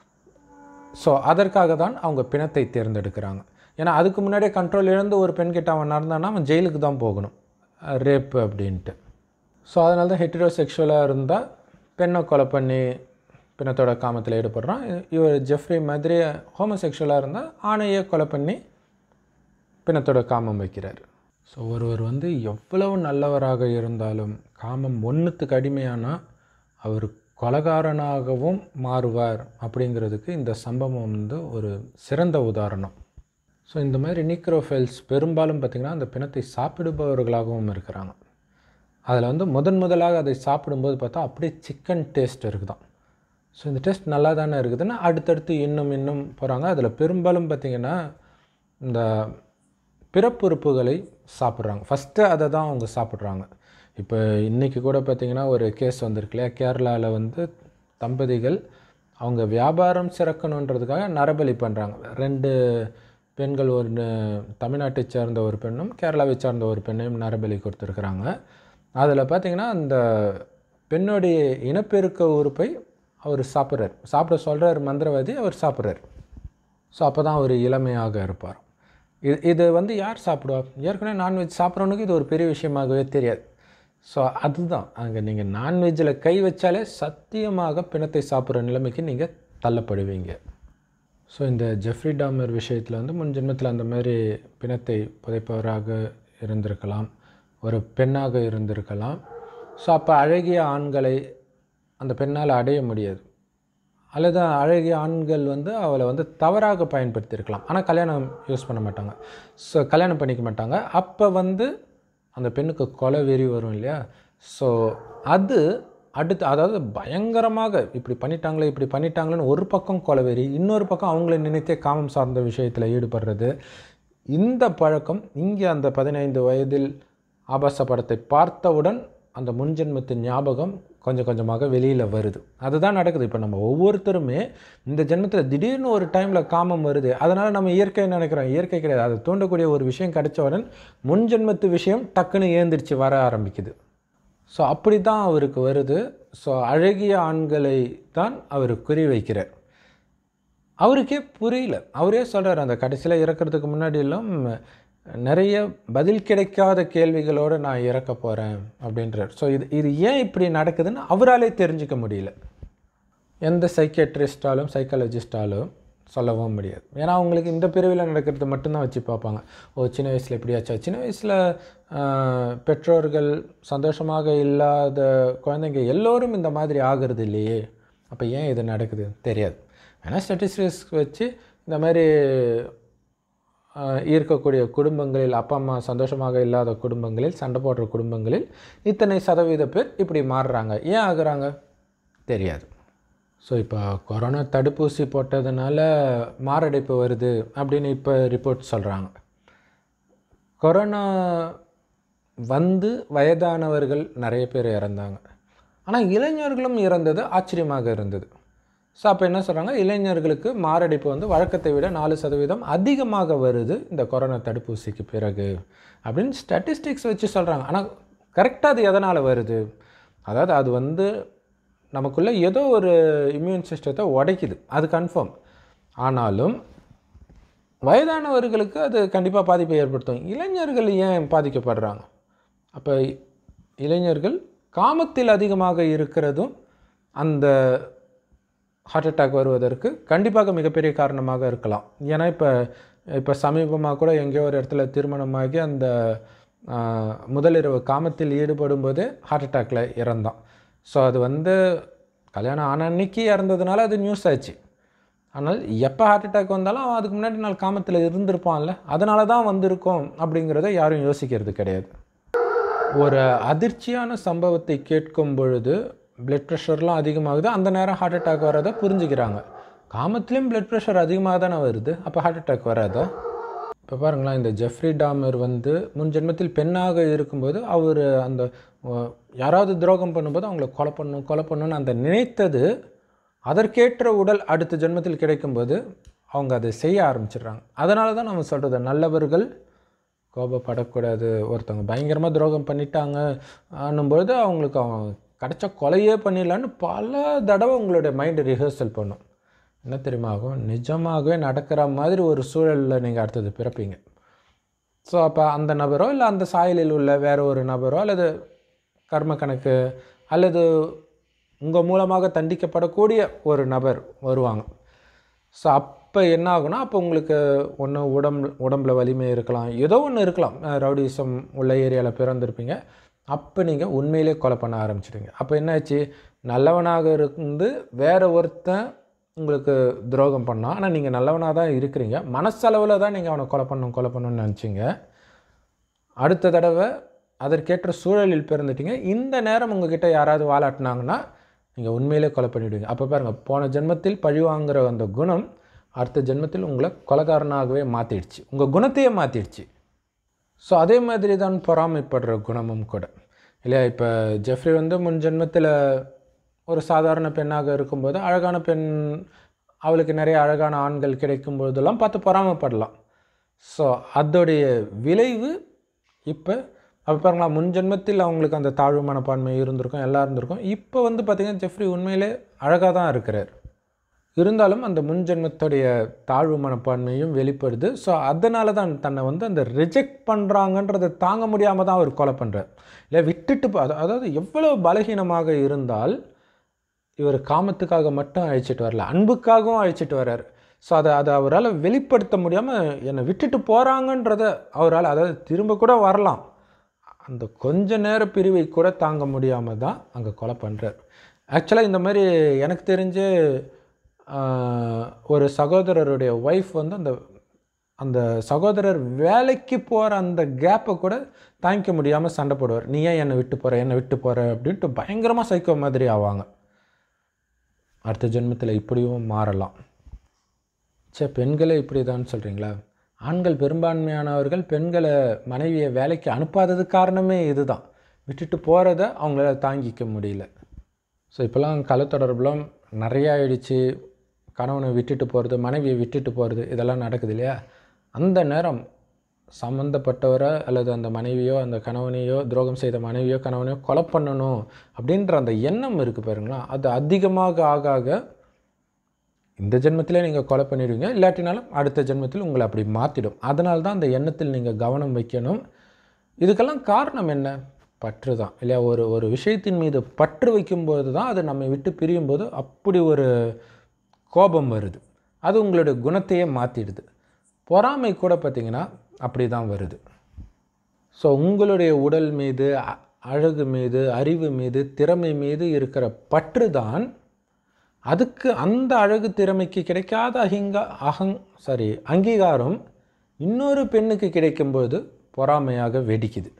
ஸோ அதற்காக தான் அவங்க பிணத்தை தேர்ந்தெடுக்கிறாங்க ஏன்னா அதுக்கு முன்னாடியே கண்ட்ரோல் இழந்து ஒரு பெண்கிட்ட அவன் நடந்தான்னா அவன் ஜெயிலுக்கு தான் போகணும் ரேப்பு அப்படின்ட்டு ஸோ அதனால தான் ஹெட்ரோசெக்ஷுவலாக இருந்தால் பெண்ணை கொலை பண்ணி பிணத்தோட காமத்தில் ஈடுபடுறான் இவர் ஜெஃப்ரி மாதிரி ஹோமோசெக்ஷுவலாக இருந்தால் ஆணையே கொலை பண்ணி பிணத்தோட காமம் வைக்கிறார் ஸோ ஒருவர் வந்து எவ்வளவு நல்லவராக இருந்தாலும் காமம் ஒன்றுத்துக்கு அடிமையானால் அவர் கொலகாரனாகவும் மாறுவார் அப்படிங்கிறதுக்கு இந்த சம்பவம் வந்து ஒரு சிறந்த உதாரணம் ஸோ இந்த மாதிரி நீக்ரோஃபைல்ஸ் பெரும்பாலும் பார்த்திங்கன்னா அந்த பிணத்தை சாப்பிடுபவர்களாகவும் இருக்கிறாங்க அதில் வந்து முதன் முதலாக அதை சாப்பிடும்போது பார்த்தா அப்படியே சிக்கன் டேஸ்ட் இருக்குதான் ஸோ இந்த டெஸ்ட் நல்லா தானே இருக்குதுன்னா அடுத்தடுத்து இன்னும் இன்னும் போகிறாங்க அதில் பெரும்பாலும் பார்த்திங்கன்னா இந்த பிறப்புறுப்புகளை சாப்பிட்றாங்க ஃபஸ்ட்டு அதை தான் அவங்க சாப்பிட்றாங்க இப்போ இன்றைக்கி கூட பார்த்திங்கன்னா ஒரு கேஸ் வந்திருக்கு இல்லையா கேரளாவில் வந்து தம்பதிகள் அவங்க வியாபாரம் சிறக்கணுன்றதுக்காக நரபலி பண்ணுறாங்க ரெண்டு பெண்கள் ஒரு தமிழ்நாட்டை சேர்ந்த ஒரு பெண்ணும் கேரளாவை சார்ந்த ஒரு பெண்ணையும் நரபலி கொடுத்துருக்குறாங்க அதில் பார்த்திங்கன்னா அந்த பெண்ணுடைய இனப்பெருக்க உறுப்பை அவர் சாப்பிட்றார் சாப்பிட சொல்கிறார் மந்திரவாதி அவர் சாப்பிட்றார் ஸோ அப்போ தான் அவர் இளமையாக இருப்பார் இது இது வந்து யார் சாப்பிடுவா ஏற்கனவே நான்வெஜ் சாப்பிட்றவனுக்கு இது ஒரு பெரிய விஷயமாகவே தெரியாது ஸோ அதுதான் அங்கே நீங்கள் நான்வெஜ்ஜில் கை வச்சாலே சத்தியமாக பிணத்தை சாப்பிட்ற நிலைமைக்கு நீங்கள் தள்ளப்படுவீங்க ஸோ இந்த ஜெஃப்ரி டாமர் விஷயத்தில் வந்து முன் ஜென்மத்தில் அந்த மாதிரி பிணத்தை புதைப்பவராக இருந்திருக்கலாம் ஒரு பெண்ணாக இருந்திருக்கலாம் ஸோ அப்போ அழகிய ஆண்களை அந்த பெண்ணால் அடைய முடியாது அல்லது அழகிய ஆண்கள் வந்து அவளை வந்து தவறாக பயன்படுத்தியிருக்கலாம் ஆனால் கல்யாணம் யூஸ் பண்ண மாட்டாங்க ஸோ கல்யாணம் பண்ணிக்க மாட்டாங்க அப்போ வந்து அந்த பெண்ணுக்கு கொலை வெறி வரும் இல்லையா ஸோ அது அடுத்து அதாவது பயங்கரமாக இப்படி பண்ணிட்டாங்களே இப்படி பண்ணிட்டாங்களேன்னு ஒரு பக்கம் கொலவெறி இன்னொரு பக்கம் அவங்கள நினைத்தே காமம் சார்ந்த விஷயத்தில் ஈடுபடுறது இந்த பழக்கம் இங்கே அந்த பதினைந்து வயதில் ஆபாச படத்தை பார்த்தவுடன் அந்த முன்ஜென்மத்தின் ஞாபகம் கொஞ்சம் கொஞ்சமாக வெளியில் வருது அதுதான் நடக்குது இப்போ நம்ம ஒவ்வொருத்தருமே இந்த ஜென்மத்தில் திடீர்னு ஒரு டைமில் காமம் வருது அதனால் நம்ம இயற்கை நினைக்கிறோம் இயற்கை கிடையாது அதை தூண்டக்கூடிய ஒரு விஷயம் கிடைச்சவுடன் முன்ஜென்மத்து விஷயம் டக்குன்னு ஏந்திரிச்சு வர ஆரம்பிக்குது ஸோ அப்படி தான் அவருக்கு வருது ஸோ அழகிய ஆண்களை தான் அவர் குறி வைக்கிறார் அவருக்கே புரியல அவரே சொல்கிறார் அந்த கடைசியில் இறக்கிறதுக்கு முன்னாடி எல்லாம் நிறைய பதில் கிடைக்காத கேள்விகளோடு நான் இறக்க போகிறேன் அப்படின்றார் ஸோ இது இது ஏன் இப்படி நடக்குதுன்னு அவராலே தெரிஞ்சுக்க முடியல எந்த சைக்கியட்ரிஸ்டாலும் சைக்காலஜிஸ்டாலும் சொல்லவும் முடியாது ஏன்னா அவங்களுக்கு இந்த பிரிவில் நடக்கிறது மட்டும்தான் வச்சு பார்ப்பாங்க ஓ சின்ன வயசில் இப்படியாச்சா சின்ன வயசில் பெற்றோர்கள் சந்தோஷமாக இல்லாத குழந்தைங்க எல்லோரும் இந்த மாதிரி ஆகிறது இல்லையே அப்போ ஏன் இது நடக்குது தெரியாது ஏன்னா ஸ்டட்டிஸ்டிக்ஸ் வச்சு இந்த மாதிரி இருக்கக்கூடிய குடும்பங்களில் அப்பா அம்மா சந்தோஷமாக இல்லாத குடும்பங்களில் சண்டை போடுற குடும்பங்களில் இத்தனை சதவீத பேர் இப்படி மாறுறாங்க ஏன் ஆகுறாங்க தெரியாது ஸோ இப்போ கொரோனா தடுப்பூசி போட்டதுனால மாரடைப்பு வருது அப்படின்னு இப்போ ரிப்போர்ட் சொல்கிறாங்க கொரோனா வந்து வயதானவர்கள் நிறைய பேர் இறந்தாங்க ஆனால் இளைஞர்களும் இறந்தது ஆச்சரியமாக இருந்தது ஸோ அப்போ என்ன சொல்கிறாங்க இளைஞர்களுக்கு மாரடைப்பு வந்து வழக்கத்தை விட நாலு சதவீதம் அதிகமாக வருது இந்த கொரோனா தடுப்பூசிக்கு பிறகு அப்படின்னு ஸ்டாட்டிஸ்டிக்ஸ் வச்சு சொல்கிறாங்க ஆனால் கரெக்டாக அது எதனால் வருது அதாவது அது வந்து நமக்குள்ளே ஏதோ ஒரு இம்யூன் சிஸ்டத்தை உடைக்குது அது கன்ஃபார்ம் ஆனாலும் வயதானவர்களுக்கு அது கண்டிப்பாக பாதிப்பை ஏற்படுத்தும் இளைஞர்கள் ஏன் பாதிக்கப்படுறாங்க அப்போ இளைஞர்கள் காமத்தில் அதிகமாக இருக்கிறதும் அந்த ஹார்ட் அட்டாக் வருவதற்கு கண்டிப்பாக மிகப்பெரிய காரணமாக இருக்கலாம் ஏன்னா இப்போ இப்போ சமீபமாக கூட எங்கேயோ ஒரு இடத்துல திருமணமாகி அந்த முதலிரவு காமத்தில் ஈடுபடும் போது ஹார்ட் அட்டாக்ல இறந்தான் ஸோ அது வந்து கல்யாணம் ஆன அன்னைக்கு இறந்ததுனால அது நியூஸ் ஆச்சு ஆனால் எப்போ ஹார்ட் அட்டாக் வந்தாலும் அவன் அதுக்கு முன்னாடி நாள் காமத்தில் இருந்திருப்பான்ல அதனால தான் வந்திருக்கோம் அப்படிங்கிறத யாரும் யோசிக்கிறது கிடையாது ஒரு அதிர்ச்சியான சம்பவத்தை கேட்கும் பொழுது பிளட் ப்ரெஷர்லாம் அதிகமாகுது அந்த நேரம் ஹார்ட் அட்டாக் வராத புரிஞ்சுக்கிறாங்க காமத்துலேயும் பிளட் ப்ரெஷர் அதிகமாக தானே வருது அப்போ ஹார்ட் அட்டாக் வராதா இப்போ பாருங்களேன் இந்த ஜெஃப்ரி டாமர் வந்து முன் ஜென்மத்தில் பெண்ணாக இருக்கும்போது அவர் அந்த யாராவது துரோகம் பண்ணும்போது அவங்கள கொலை பண்ணணும் கொலை பண்ணணும்னு அந்த நினைத்தது அதற்கேற்ற உடல் அடுத்த ஜென்மத்தில் கிடைக்கும்போது அவங்க அதை செய்ய ஆரம்பிச்சிடுறாங்க அதனால தான் நம்ம சொல்கிறது நல்லவர்கள் கோபப்படக்கூடாது ஒருத்தவங்க பயங்கரமாக துரோகம் பண்ணிட்டாங்க ஆனும்பொழுது அவங்களுக்கு அவங்க கிடச்ச கொலையே பண்ணிடலான்னு பல தடவை உங்களுடைய மைண்டு ரிஹர்சல் பண்ணும் என்ன தெரியுமா ஆகும் நிஜமாகவே நடக்கிற மாதிரி ஒரு சூழலில் நீங்கள் அடுத்தது பிறப்பீங்க ஸோ அப்போ அந்த நபரோ இல்லை அந்த சாயலில் உள்ள வேற ஒரு நபரோ அல்லது கர்ம கணக்கு அல்லது உங்கள் மூலமாக தண்டிக்கப்படக்கூடிய ஒரு நபர் வருவாங்க ஸோ அப்போ என்ன ஆகுனா அப்போ உங்களுக்கு ஒன்று உடம்பு உடம்புல வலிமை இருக்கலாம் ஏதோ ஒன்று இருக்கலாம் ரவுடிசம் உள்ள ஏரியாவில் பிறந்திருப்பீங்க அப்போ நீங்கள் உண்மையிலே கொலை பண்ண ஆரம்பிச்சிடுங்க அப்போ என்னாச்சு நல்லவனாக இருந்து வேற ஒருத்தன் உங்களுக்கு துரோகம் பண்ணான் ஆனால் நீங்கள் நல்லவனாக தான் இருக்கிறீங்க மனசளவில் தான் நீங்கள் அவனை கொலை பண்ணணும் கொலை பண்ணணும்னு நினச்சிங்க அடுத்த தடவை அதற்கேற்ற சூழலில் பிறந்துட்டீங்க இந்த நேரம் உங்ககிட்ட யாராவது வாலாட்டினாங்கன்னா நீங்கள் உண்மையிலே கொலை பண்ணிவிடுவீங்க அப்போ பாருங்கள் போன ஜென்மத்தில் பழி வாங்குற அந்த குணம் அடுத்த ஜென்மத்தில் உங்களை கொலைகாரனாகவே மாற்றிடுச்சு உங்கள் குணத்தையே மாற்றிடுச்சு ஸோ அதே மாதிரி தான் பொறாமைப்படுற குணமும் கூட இல்லையா இப்போ ஜெஃப்ரி வந்து முன் ஜென்மத்தில் ஒரு சாதாரண பெண்ணாக இருக்கும்போது அழகான பெண் அவளுக்கு நிறைய அழகான ஆண்கள் கிடைக்கும் பொழுதெல்லாம் பார்த்து பொறாமைப்படலாம் ஸோ அதோடைய விளைவு இப்போ அப்போ பாருங்களா முன் ஜென்மத்தில் அவங்களுக்கு அந்த தாழ்வு மனப்பான்மை இருந்திருக்கும் எல்லாம் இருந்திருக்கும் இப்போ வந்து பார்த்திங்கன்னா ஜெஃப்ரி உண்மையிலே அழகாக தான் இருக்கிறார் இருந்தாலும் அந்த முன் ஜென்மத்துடைய தாழ்வு மனப்பான்மையும் வெளிப்படுது ஸோ அதனால தான் தன்னை வந்து அந்த ரிஜெக்ட் பண்ணுறாங்கன்றதை தாங்க முடியாமல் தான் அவர் கொலை பண்ணுறார் இல்லை விட்டுட்டு போ- அதா- அதாவது எவ்வளோ பலகீனமாக இருந்தால் இவர் காமத்துக்காக மட்டும் அழைச்சிட்டு வரல அன்புக்காகவும் அழைச்சிட்டு வர்றார் ஸோ அதை அதை அவரால் வெளிப்படுத்த முடியாமல் என்னை விட்டுட்டு போகிறாங்கன்றத அவரால் அதாவது திரும்ப கூட வரலாம் அந்த கொஞ்ச நேர பிரிவை கூட தாங்க முடியாமல் தான் அங்கே கொலை பண்ணுறார் ஆக்சுவலாக இந்த மாதிரி எனக்கு தெரிஞ்சு ஆஹ், ஒரு சகோதரருடைய ஒய்ஃப் வந்து அந்த அந்த சகோதரர் வேலைக்கு போகிற அந்த கேப்பை கூட தாங்கிக்க முடியாமல் சண்டை போடுவார் நீ ஏன் என்னை விட்டு போகிற என்னை விட்டு போகிற அப்படின்ட்டு பயங்கரமாக சைக்கோ மாதிரி ஆவாங்க அடுத்த ஜென்மத்தில் இப்படியும் மாறலாம் சே பெண்களே இப்படி தான் சொல்கிறீங்களா ஆண்கள் பெரும்பான்மையானவர்கள் பெண்களை மனைவியை வேலைக்கு அனுப்பாதது காரணமே இதுதான் விட்டுட்டு போகிறத அவங்களால தாங்கிக்க முடியல ஸோ இப்போல்லாம் கலத்தொடர்புலாம் நிறையா ஆயிடுச்சு கணவனை விட்டுட்டு போகிறது மனைவியை விட்டுட்டு போகிறது இதெல்லாம் நடக்குது இல்லையா அந்த நேரம் சம்மந்தப்பட்டவரை அல்லது அந்த மனைவியோ அந்த கணவனையோ துரோகம் செய்த மனைவியோ கணவனையோ கொலை பண்ணணும் அப்படின்ற அந்த எண்ணம் இருக்குது பாருங்களா அது அதிகமாக ஆக ஆக இந்த ஜென்மத்திலே நீங்கள் கொலை பண்ணிடுவீங்க இல்லாட்டினாலும் அடுத்த ஜென்மத்தில் உங்களை அப்படி மாற்றிடும் அதனால தான் அந்த எண்ணத்தில் நீங்கள் கவனம் வைக்கணும் இதுக்கெல்லாம் காரணம் என்ன பற்று தான் இல்லையா ஒரு ஒரு விஷயத்தின் மீது பற்று வைக்கும்போது தான் அது நம்மை விட்டு பிரியும்போது அப்படி ஒரு கோபம் வருது அது உங்களுடைய குணத்தையே மாற்றிடுது பொறாமை கூட பார்த்திங்கன்னா அப்படி தான் வருது ஸோ உங்களுடைய உடல் மீது அ- அழகு மீது அறிவு மீது திறமை மீது இருக்கிற பற்று தான் அதுக்கு அந்த அழகு திறமைக்கு கிடைக்காத அஹிங்கா அகங் சாரி அங்கீகாரம் இன்னொரு பெண்ணுக்கு கிடைக்கும்போது பொறாமையாக வெடிக்குது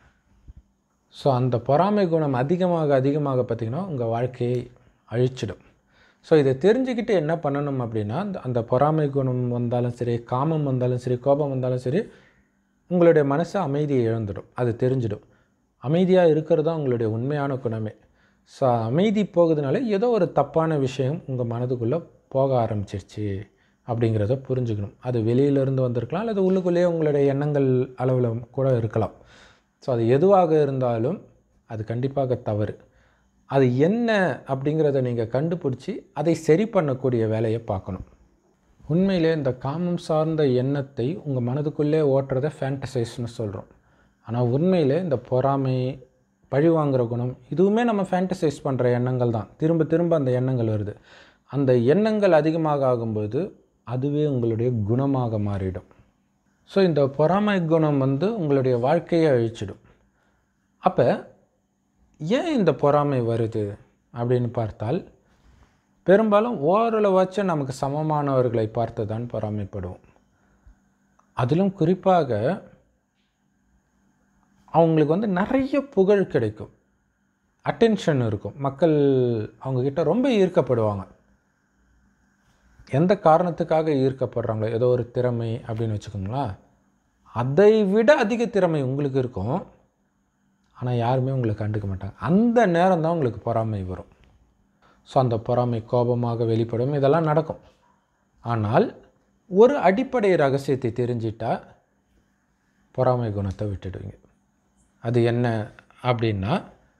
ஸோ அந்த பொறாமை குணம் அதிகமாக அதிகமாக பார்த்திங்கன்னா உங்கள் வாழ்க்கையை அழிச்சிடும் ஸோ இதை தெரிஞ்சுக்கிட்டு என்ன பண்ணணும் அப்படின்னா அந்த அந்த பொறாமை குணம் வந்தாலும் சரி காமம் வந்தாலும் சரி கோபம் வந்தாலும் சரி உங்களுடைய மனசு அமைதியை இழந்துடும் அது தெரிஞ்சிடும் அமைதியாக இருக்கிறது தான் உங்களுடைய உண்மையான குணமே ஸோ அமைதி போகுதுனால ஏதோ ஒரு தப்பான விஷயம் உங்கள் மனதுக்குள்ளே போக ஆரம்பிச்சிருச்சு அப்படிங்கிறத புரிஞ்சுக்கணும் அது வெளியிலேருந்து வந்திருக்கலாம் அல்லது உள்ளுக்குள்ளேயே உங்களுடைய எண்ணங்கள் அளவில் கூட இருக்கலாம் ஸோ அது எதுவாக இருந்தாலும் அது கண்டிப்பாக தவறு அது என்ன அப்படிங்கிறத நீங்கள் கண்டுபிடிச்சி அதை சரி பண்ணக்கூடிய வேலையை பார்க்கணும் உண்மையிலே இந்த காமம் சார்ந்த எண்ணத்தை உங்கள் மனதுக்குள்ளே ஓட்டுறதை ஃபேண்டசைஸ்னு சொல்கிறோம் ஆனால் உண்மையிலே இந்த பொறாமை பழி வாங்குற குணம் இதுவுமே நம்ம ஃபேண்டசைஸ் பண்ணுற எண்ணங்கள் தான் திரும்ப திரும்ப அந்த எண்ணங்கள் வருது அந்த எண்ணங்கள் அதிகமாக ஆகும்போது அதுவே உங்களுடைய குணமாக மாறிடும் ஸோ இந்த பொறாமை குணம் வந்து உங்களுடைய வாழ்க்கையை அழிச்சிடும் அப்போ ஏன் இந்த பொறாமை வருது அப்படின்னு பார்த்தால் பெரும்பாலும் ஓரளவாச்சும் நமக்கு சமமானவர்களை பார்த்து தான் பொறாமைப்படுவோம் அதிலும் குறிப்பாக அவங்களுக்கு வந்து நிறைய புகழ் கிடைக்கும் அட்டென்ஷன் இருக்கும் மக்கள் அவங்கக்கிட்ட ரொம்ப ஈர்க்கப்படுவாங்க எந்த காரணத்துக்காக ஈர்க்கப்படுறாங்களோ ஏதோ ஒரு திறமை அப்படின்னு வச்சுக்கோங்களேன் அதை விட அதிக திறமை உங்களுக்கு இருக்கும் ஆனால் யாருமே உங்களை கண்டுக்க மாட்டாங்க அந்த நேரம் தான் உங்களுக்கு பொறாமை வரும் ஸோ அந்த பொறாமை கோபமாக வெளிப்படும் இதெல்லாம் நடக்கும் ஆனால் ஒரு அடிப்படை ரகசியத்தை தெரிஞ்சிட்டா பொறாமை குணத்தை விட்டுடுவீங்க அது என்ன அப்படின்னா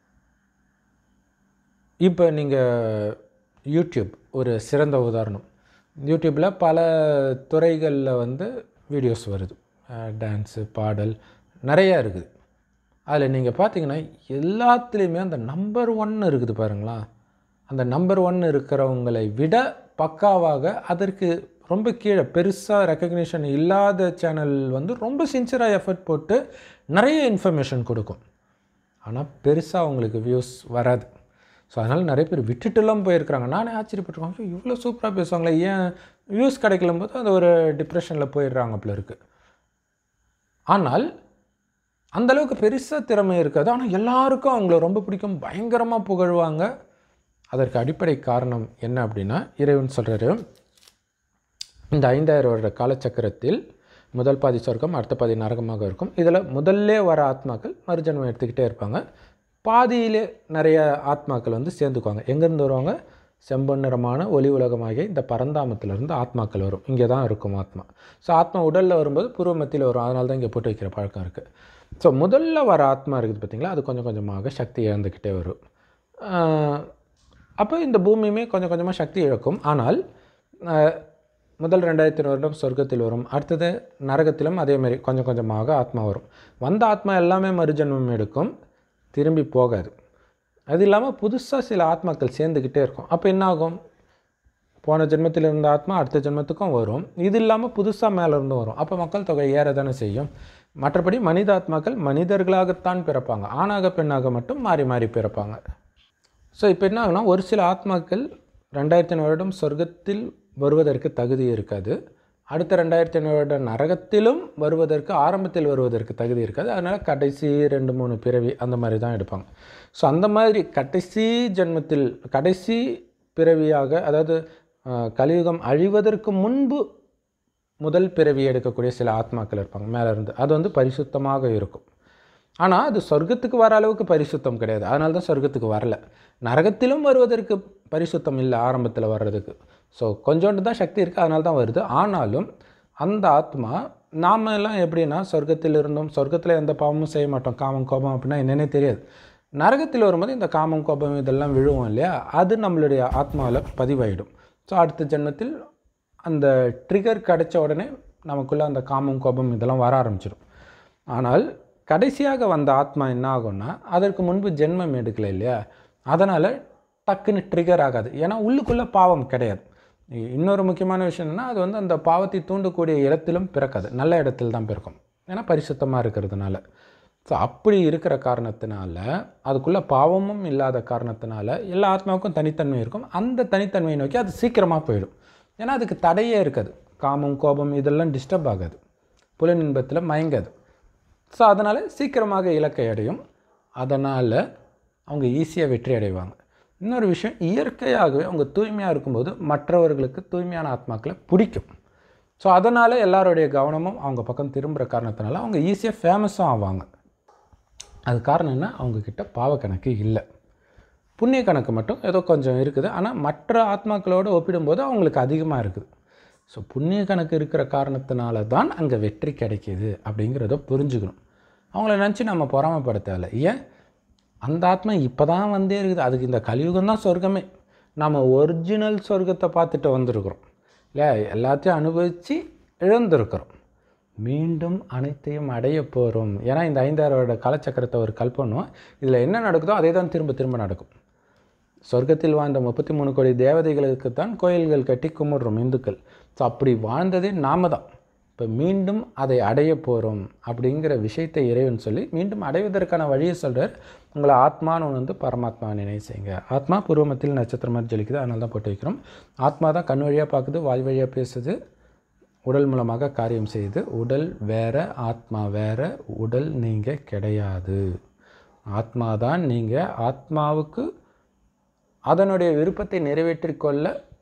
இப்போ நீங்கள் யூடியூப் ஒரு சிறந்த உதாரணம் யூடியூப்பில் பல துறைகளில் வந்து வீடியோஸ் வருது டான்ஸு பாடல் நிறையா இருக்குது அதில் நீங்கள் பார்த்தீங்கன்னா எல்லாத்துலேயுமே அந்த நம்பர் ஒன் இருக்குது பாருங்களா அந்த நம்பர் ஒன் இருக்கிறவங்களை விட பக்காவாக அதற்கு ரொம்ப கீழே பெருசாக ரெக்கக்னிஷன் இல்லாத சேனல் வந்து ரொம்ப சின்சியராக எஃபர்ட் போட்டு நிறைய இன்ஃபர்மேஷன் கொடுக்கும் ஆனால் பெருசாக அவங்களுக்கு வியூஸ் வராது ஸோ அதனால் நிறைய பேர் விட்டுட்டுலாம் போயிருக்கிறாங்க நானே ஆச்சரியப்பட்டிருக்கேன் ஐயோ, இவ்வளோ சூப்பராக பேசுவாங்களே ஏன் வியூஸ் கிடைக்கலும் போது அது ஒரு டிப்ரெஷனில் போயிடுறாங்க போல இருக்குது ஆனால் அந்த அளவுக்கு பெருசாக திறமை இருக்காது ஆனால் எல்லாருக்கும் அவங்கள ரொம்ப பிடிக்கும் பயங்கரமாக புகழ்வாங்க அதற்கு அடிப்படை காரணம் என்ன அப்படின்னா இறைவன் சொல்கிறாரு இந்த ஐந்தாயிரம் வருட காலச்சக்கரத்தில் முதல் பாதி சொர்க்கம் அடுத்த பாதி நரகமாக இருக்கும் இதில் முதல்ல வர ஆத்மாக்கள் மறுஜன்மம் எடுத்துக்கிட்டே இருப்பாங்க பாதியிலே நிறைய ஆத்மாக்கள் வந்து சேர்ந்துக்குவாங்க எங்கேருந்து வருவாங்க செம்பொன் நிறமான ஒளி உலகமாகிய இந்த பரந்தாமத்திலிருந்து ஆத்மாக்கள் வரும் இங்கே தான் இருக்கும் ஆத்மா ஸோ ஆத்மா உடலில் வரும்போது பூர்வ மத்தியில் வரும் அதனால தான் இங்கே போட்டு வைக்கிற பழக்கம் இருக்குது ஸோ முதல்ல வர ஆத்மா இருக்குது பார்த்தீங்களா அது கொஞ்சம் கொஞ்சமாக சக்தி இழந்துக்கிட்டே வரும் ஆஹ் அப்போ இந்த பூமியுமே கொஞ்சம் கொஞ்சமாக சக்தி இழக்கும் ஆனால் ஆஹ் முதல் ரெண்டாயிரத்தி வருடம் சொர்க்கத்தில் வரும் அடுத்தது நரகத்திலும் அதே மாதிரி கொஞ்சம் கொஞ்சமாக ஆத்மா வரும் வந்த ஆத்மா எல்லாமே மறுஜன்மம் எடுக்கும் திரும்பி போகாது அது இல்லாமல் புதுசாக சில ஆத்மாக்கள் சேர்ந்துக்கிட்டே இருக்கும் அப்போ என்ன ஆகும் போன ஜென்மத்தில் இருந்த ஆத்மா அடுத்த ஜென்மத்துக்கும் வரும் இது இல்லாமல் புதுசாக மேலே இருந்து வரும் அப்போ மக்கள் தொகை ஏற தானே செய்யும் மற்றபடி மனித ஆத்மாக்கள் மனிதர்களாகத்தான் பிறப்பாங்க ஆணாக பெண்ணாக மட்டும் மாறி மாறி பிறப்பாங்க ஸோ இப்போ என்ன ஆகுனா ஒரு சில ஆத்மாக்கள் ரெண்டாயிரத்தி வருடம் சொர்க்கத்தில் வருவதற்கு தகுதி இருக்காது அடுத்த ரெண்டாயிரத்தி வருடம் நரகத்திலும் வருவதற்கு ஆரம்பத்தில் வருவதற்கு தகுதி இருக்காது அதனால் கடைசி ரெண்டு மூணு பிறவி அந்த மாதிரி தான் எடுப்பாங்க ஸோ அந்த மாதிரி கடைசி ஜென்மத்தில் கடைசி பிறவியாக அதாவது அஹ், கலியுகம் அழிவதற்கு முன்பு முதல் பிறவி எடுக்கக்கூடிய சில ஆத்மாக்கள் இருப்பாங்க மேலே இருந்து அது வந்து பரிசுத்தமாக இருக்கும் ஆனால் அது சொர்க்கத்துக்கு வர அளவுக்கு பரிசுத்தம் கிடையாது அதனால தான் சொர்க்கத்துக்கு வரல நரகத்திலும் வருவதற்கு பரிசுத்தம் இல்லை ஆரம்பத்தில் வர்றதுக்கு ஸோ கொஞ்சோண்டு தான் சக்தி இருக்குது அதனால தான் வருது ஆனாலும் அந்த ஆத்மா நாம எல்லாம் எப்படின்னா சொர்க்கத்தில் இருந்தோம் சொர்க்கத்தில் எந்த பாவமும் செய்ய மாட்டோம் காமம் கோபம் அப்படின்னா என்னன்னே தெரியாது நரகத்தில் வரும்போது இந்த காமம் கோபம் இதெல்லாம் விழுவோம் இல்லையா அது நம்மளுடைய ஆத்மாவில் பதிவாயிடும் ஸோ அடுத்த ஜென்மத்தில் அந்த ட்ரிகர் கிடைச்ச உடனே நமக்குள்ளே அந்த காமம் கோபம் இதெல்லாம் வர ஆரம்பிச்சிடும் ஆனால் கடைசியாக வந்த ஆத்மா என்ன ஆகும்னா அதற்கு முன்பு ஜென்மம் எடுக்கல இல்லையா அதனால் டக்குன்னு ட்ரிகர் ஆகாது ஏன்னா உள்ளுக்குள்ளே பாவம் கிடையாது இ- இன்னொரு முக்கியமான விஷயம் என்னன்னா அது வந்து அந்த பாவத்தை தூண்டக்கூடிய இடத்திலும் பிறக்காது நல்ல இடத்தில் தான் பிறக்கும் ஏன்னா பரிசுத்தமாக இருக்கிறதுனால ஸோ அப்படி இருக்கிற காரணத்தினால அதுக்குள்ளே பாவமும் இல்லாத காரணத்தினால எல்லா ஆத்மாவுக்கும் தனித்தன்மை இருக்கும் அந்த தனித்தன்மையை நோக்கி அது சீக்கிரமாக போயிடும் ஏன்னா அதுக்கு தடையே இருக்காது காமம் கோபம் இதெல்லாம் டிஸ்டர்ப் ஆகாது புலன் இன்பத்தில் மயங்காது ஸோ அதனால் சீக்கிரமாக இலக்கை அடையும் அதனால் அவங்க ஈஸியாக வெற்றி அடைவாங்க இன்னொரு விஷயம் இயற்கையாகவே அவங்க தூய்மையாக இருக்கும்போது மற்றவர்களுக்கு தூய்மையான ஆத்மாக்களை பிடிக்கும் ஸோ அதனால் எல்லாருடைய கவனமும் அவங்க பக்கம் திரும்புகிற காரணத்தினால அவங்க ஈஸியாக ஃபேமஸும் ஆவாங்க அது காரணம் என்ன அவங்கக்கிட்ட பாவ கணக்கு இல்லை புண்ணிய கணக்கு மட்டும் ஏதோ கொஞ்சம் இருக்குது ஆனால் மற்ற ஆத்மாக்களோடு ஒப்பிடும்போது அவங்களுக்கு அதிகமாக இருக்குது ஸோ புண்ணிய கணக்கு இருக்கிற காரணத்தினால தான் அங்கே வெற்றி கிடைக்கிது அப்படிங்கிறத புரிஞ்சுக்கணும் அவங்கள நினச்சி நம்ம பொறாமைப்பட தேவையில்ல ஏன் அந்த ஆத்மா இப்போ தான் வந்தே இருக்குது அதுக்கு இந்த கலியுகம் தான் சொர்க்கமே நம்ம ஒரிஜினல் சொர்க்கத்தை பார்த்துட்டு வந்திருக்கிறோம் இல்லையா எல்லாத்தையும் அனுபவித்து இழந்திருக்கிறோம் மீண்டும் அனைத்தையும் அடைய போகிறோம் ஏன்னா இந்த ஐந்தாயிரம் வருட காலச்சக்கரத்தை ஒரு கல்பனும் இதில் என்ன நடக்குதோ அதே தான் திரும்ப திரும்ப நடக்கும் சொர்க்கத்தில் வாழ்ந்த முப்பத்தி மூணு கோடி தேவதைகளுக்கு தான் கோயில்கள் கட்டி கும்பிடுறோம் இந்துக்கள் ஸோ அப்படி வாழ்ந்ததே நாம தான் இப்போ மீண்டும் அதை அடைய போகிறோம் அப்படிங்கிற விஷயத்தை இறைவன் சொல்லி மீண்டும் அடைவதற்கான வழியை சொல்கிறார் உங்களை ஆத்மான்னு வந்து பரமாத்மா நினைவு செய்யுங்க ஆத்மா பூர்வமத்தில் நட்சத்திரம் மாதிரி ஜொலிக்குது அதனால தான் போட்டு வைக்கிறோம் ஆத்மா தான் கண் வழியாக பார்க்குது வாய் வழியாக பேசுது உடல் மூலமாக காரியம் செய்யுது உடல் வேற ஆத்மா வேற உடல் நீங்கள் கிடையாது ஆத்மா தான் நீங்கள் ஆத்மாவுக்கு அதனுடைய விருப்பத்தை நிறைவேற்றிக் கொள்ள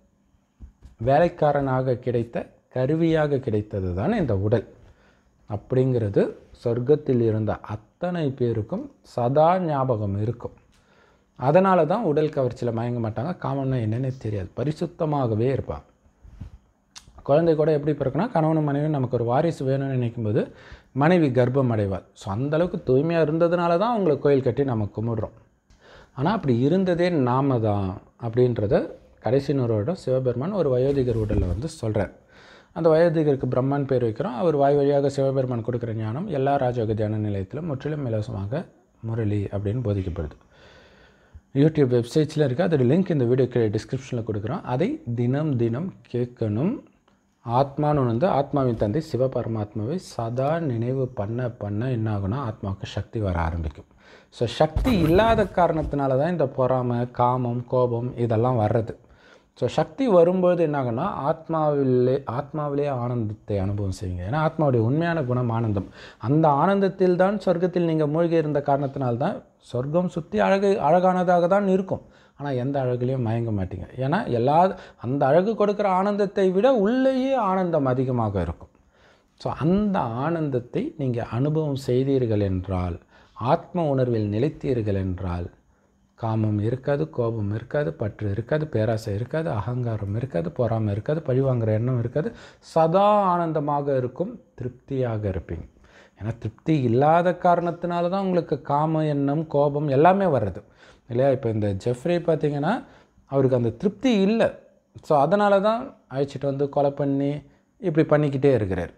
வேலைக்காரனாக கிடைத்த கருவியாக கிடைத்தது தான் இந்த உடல் அப்படிங்கிறது சொர்க்கத்தில் இருந்த அத்தனை பேருக்கும் சதா ஞாபகம் இருக்கும் அதனால தான் உடல் கவர்ச்சியில் மயங்க மாட்டாங்க காமன்னா என்னன்னே தெரியாது பரிசுத்தமாகவே இருப்பாங்க குழந்தை கூட எப்படி பிறக்குன்னா கணவனும் மனைவியும் நமக்கு ஒரு வாரிசு வேணும்னு நினைக்கும்போது மனைவி கர்ப்பம் அடைவாள் ஸோ அந்தளவுக்கு தூய்மையாக இருந்ததுனால தான் அவங்களை கோயில் கட்டி நம்ம கும்பிடுறோம் ஆனால் அப்படி இருந்ததே நாம தான் அப்படின்றத கடைசி நூறோட சிவபெருமான் ஒரு வயோதிகர் உடலில் வந்து சொல்கிறார் அந்த வயோதிகருக்கு பிரம்மன் பேர் வைக்கிறோம் அவர் வாய் வழியாக சிவபெருமான் கொடுக்குற ஞானம் எல்லா ராஜயோக தியான நிலையத்திலும் முற்றிலும் இலவசமாக முரளி அப்படின்னு போதிக்கப்படுது யூடியூப் வெப்சைட்ஸில் இருக்குது அதோட லிங்க் இந்த வீடியோ கீழே டிஸ்கிரிப்ஷனில் கொடுக்குறோம் அதை தினம் தினம் கேட்கணும் ஆத்மான்னு ஒன்று வந்து ஆத்மாவின் தந்தை சிவபரமாத்மாவை சதா நினைவு பண்ண பண்ண என்ன ஆகும்னா ஆத்மாவுக்கு சக்தி வர ஆரம்பிக்கும் ஸோ சக்தி இல்லாத காரணத்தினால தான் இந்த பொறாமை காமம் கோபம் இதெல்லாம் வர்றது ஸோ சக்தி வரும்போது என்ன ஆகும்னா ஆத்மாவிலே ஆத்மாவிலே ஆனந்தத்தை அனுபவம் செய்வீங்க ஏன்னா ஆத்மாவுடைய உண்மையான குணம் ஆனந்தம் அந்த ஆனந்தத்தில் தான் சொர்க்கத்தில் நீங்கள் மூழ்கி இருந்த காரணத்தினால்தான் சொர்க்கம் சுற்றி அழகு அழகானதாக தான் இருக்கும் ஆனால் எந்த அழகுலையும் மயங்க மாட்டீங்க ஏன்னா எல்லா அந்த அழகு கொடுக்குற ஆனந்தத்தை விட உள்ளேயே ஆனந்தம் அதிகமாக இருக்கும் ஸோ அந்த ஆனந்தத்தை நீங்கள் அனுபவம் செய்தீர்கள் என்றால் ஆத்ம உணர்வில் நிலைத்தீர்கள் என்றால் காமம் இருக்காது கோபம் இருக்காது பற்று இருக்காது பேராசை இருக்காது அகங்காரம் இருக்காது பொறாமை இருக்காது பழிவாங்குற எண்ணம் இருக்காது சதா ஆனந்தமாக இருக்கும் திருப்தியாக இருப்பீங்க ஏன்னா திருப்தி இல்லாத காரணத்தினால தான் உங்களுக்கு காம எண்ணம் கோபம் எல்லாமே வர்றது இல்லையா இப்போ இந்த ஜெஃப்ரி பார்த்தீங்கன்னா அவருக்கு அந்த திருப்தி இல்லை ஸோ அதனால தான் அழைச்சிட்டு வந்து கொலை பண்ணி இப்படி பண்ணிக்கிட்டே இருக்கிறார்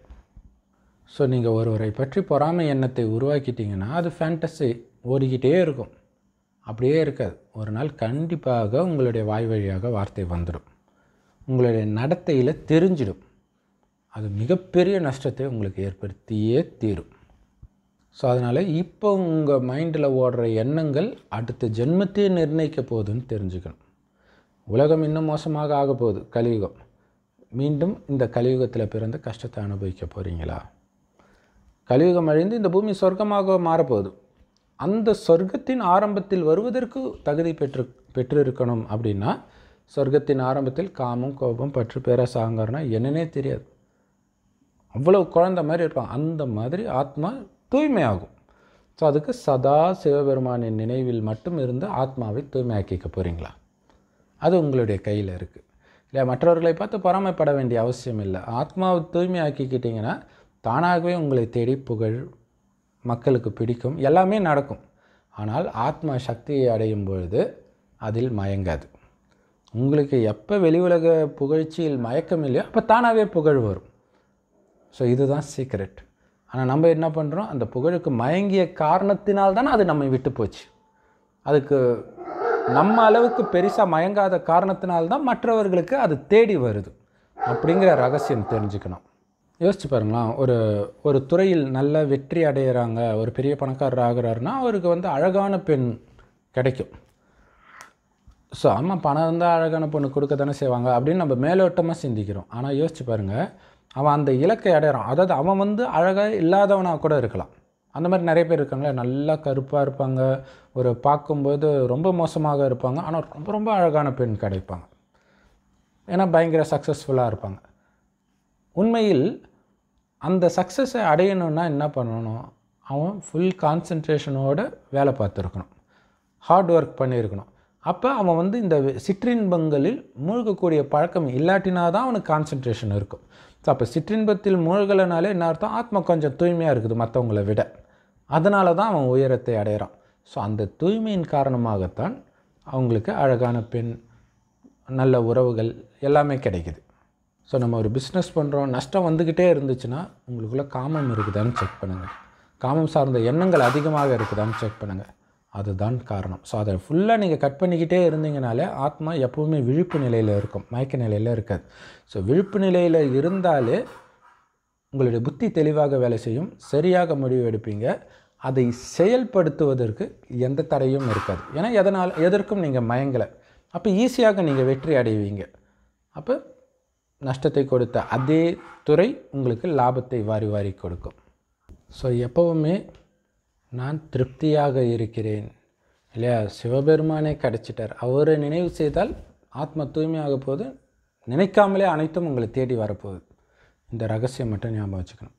ஸோ நீங்கள் ஒருவரை பற்றி பொறாமை எண்ணத்தை உருவாக்கிட்டீங்கன்னா அது ஃபேண்டஸி ஓடிக்கிட்டே இருக்கும் அப்படியே இருக்காது ஒரு நாள் கண்டிப்பாக உங்களுடைய வாய் வழியாக வார்த்தை வந்துடும் உங்களுடைய நடத்தையில் தெரிஞ்சிடும் அது மிகப்பெரிய நஷ்டத்தை உங்களுக்கு ஏற்படுத்தியே தீரும் ஸோ அதனால் இப்போ உங்கள் மைண்டில் ஓடுற எண்ணங்கள் அடுத்த ஜென்மத்தையே நிர்ணயிக்க போகுதுன்னு தெரிஞ்சுக்கணும் உலகம் இன்னும் மோசமாக ஆக போகுது கலியுகம் மீண்டும் இந்த கலியுகத்தில் பிறந்து கஷ்டத்தை அனுபவிக்க போகிறீங்களா கலியுகம் அழிந்து இந்த பூமி சொர்க்கமாக மாறப்போகுது அந்த சொர்க்கத்தின் ஆரம்பத்தில் வருவதற்கு தகுதி பெற்று பெற்றிருக்கணும் அப்படின்னா சொர்க்கத்தின் ஆரம்பத்தில் காமம் கோபம் பற்று பேராசை அகங்காரம்னா என்னன்னே தெரியாது அவ்வளோ குழந்த மாதிரி இருப்பான் அந்த மாதிரி ஆத்மா தூய்மையாகும் ஸோ அதுக்கு சதா சிவபெருமானின் நினைவில் மட்டும் இருந்து ஆத்மாவை தூய்மையாக்கிக்க போகிறீங்களா அது உங்களுடைய கையில் இருக்குது இல்லை மற்றவர்களை பார்த்து பொறாமைப்பட வேண்டிய அவசியம் இல்லை ஆத்மாவை தூய்மையாக்கிக்கிட்டிங்கன்னா தானாகவே உங்களை தேடி புகழ் மக்களுக்கு பிடிக்கும் எல்லாமே நடக்கும் ஆனால் ஆத்மா சக்தியை அடையும் பொழுது அதில் மயங்காது உங்களுக்கு எப்போ வெளி உலக புகழ்ச்சியில் மயக்கம் இல்லையோ அப்போ தானாகவே புகழ் வரும் ஸோ இதுதான் சீக்ரெட் ஆனால் நம்ம என்ன பண்ணுறோம் அந்த புகழுக்கு மயங்கிய காரணத்தினால் தானே அது நம்மை விட்டு போச்சு அதுக்கு நம்ம அளவுக்கு பெருசாக மயங்காத காரணத்தினால்தான் மற்றவர்களுக்கு அது தேடி வருது அப்படிங்கிற ரகசியம் தெரிஞ்சுக்கணும் யோசிச்சு பாருங்களேன் ஒரு ஒரு துறையில் நல்ல வெற்றி அடையிறாங்க ஒரு பெரிய பணக்காரர் ஆகிறாருன்னா அவருக்கு வந்து அழகான பெண் கிடைக்கும் ஸோ ஆமாம் பணம் இருந்தால் அழகான பொண்ணு கொடுக்க தானே செய்வாங்க அப்படின்னு நம்ம மேலோட்டமாக சிந்திக்கிறோம் ஆனால் யோசிச்சு பாருங்கள் அவன் அந்த இலக்கை அடையிறான் அதாவது அவன் வந்து அழகாக இல்லாதவனாக கூட இருக்கலாம் அந்த மாதிரி நிறைய பேர் இருக்காங்களே நல்லா கருப்பாக இருப்பாங்க ஒரு பார்க்கும்போது ரொம்ப மோசமாக இருப்பாங்க ஆனால் ரொம்ப ரொம்ப அழகான பெண் கிடைப்பாங்க ஏன்னா பயங்கர சக்ஸஸ்ஃபுல்லாக இருப்பாங்க உண்மையில் அந்த சக்ஸஸை அடையணும்னா என்ன பண்ணணும் அவன் ஃபுல் கான்சன்ட்ரேஷனோட வேலை பார்த்துருக்கணும் ஹார்ட் ஒர்க் பண்ணியிருக்கணும் அப்போ அவன் வந்து இந்த சிற்றின்பங்களில் மூழ்கக்கூடிய பழக்கம் இல்லாட்டினா தான் அவனுக்கு கான்சன்ட்ரேஷன் இருக்கும் ஸோ அப்போ சிற்றின்பத்தில் மூழ்கலைனாலே என்ன அர்த்தம் ஆத்மா கொஞ்சம் தூய்மையாக இருக்குது மற்றவங்களை விட அதனால தான் அவன் உயரத்தை அடையிறான் ஸோ அந்த தூய்மையின் காரணமாகத்தான் அவங்களுக்கு அழகான பெண் நல்ல உறவுகள் எல்லாமே கிடைக்குது ஸோ நம்ம ஒரு பிஸ்னஸ் பண்ணுறோம் நஷ்டம் வந்துக்கிட்டே இருந்துச்சுன்னா உங்களுக்குள்ளே காமம் இருக்குதான்னு செக் பண்ணுங்கள் காமம் சார்ந்த எண்ணங்கள் அதிகமாக இருக்குதான்னு செக் பண்ணுங்கள் அதுதான் காரணம் ஸோ அதை ஃபுல்லாக நீங்கள் கட் பண்ணிக்கிட்டே இருந்தீங்கனாலே ஆத்மா எப்போவுமே விழிப்பு நிலையில் இருக்கும் மயக்க நிலையில் இருக்காது ஸோ விழிப்பு நிலையில் இருந்தாலே உங்களுடைய புத்தி தெளிவாக வேலை செய்யும் சரியாக முடிவு எடுப்பீங்க அதை செயல்படுத்துவதற்கு எந்த தடையும் இருக்காது ஏன்னா எதனால் எதற்கும் நீங்கள் மயங்கலை அப்போ ஈஸியாக நீங்கள் வெற்றி அடைவீங்க அப்போ நஷ்டத்தை கொடுத்த அதே துறை உங்களுக்கு லாபத்தை வாரி வாரி கொடுக்கும் ஸோ எப்போவுமே நான் திருப்தியாக இருக்கிறேன் இல்லையா சிவபெருமானே கிடச்சிட்டார் அவரை நினைவு செய்தால் ஆத்ம தூய்மையாக போது நினைக்காமலே அனைத்தும் உங்களை தேடி வரப்போகுது இந்த ரகசியம் மட்டும் ஞாபகம் வச்சுக்கணும்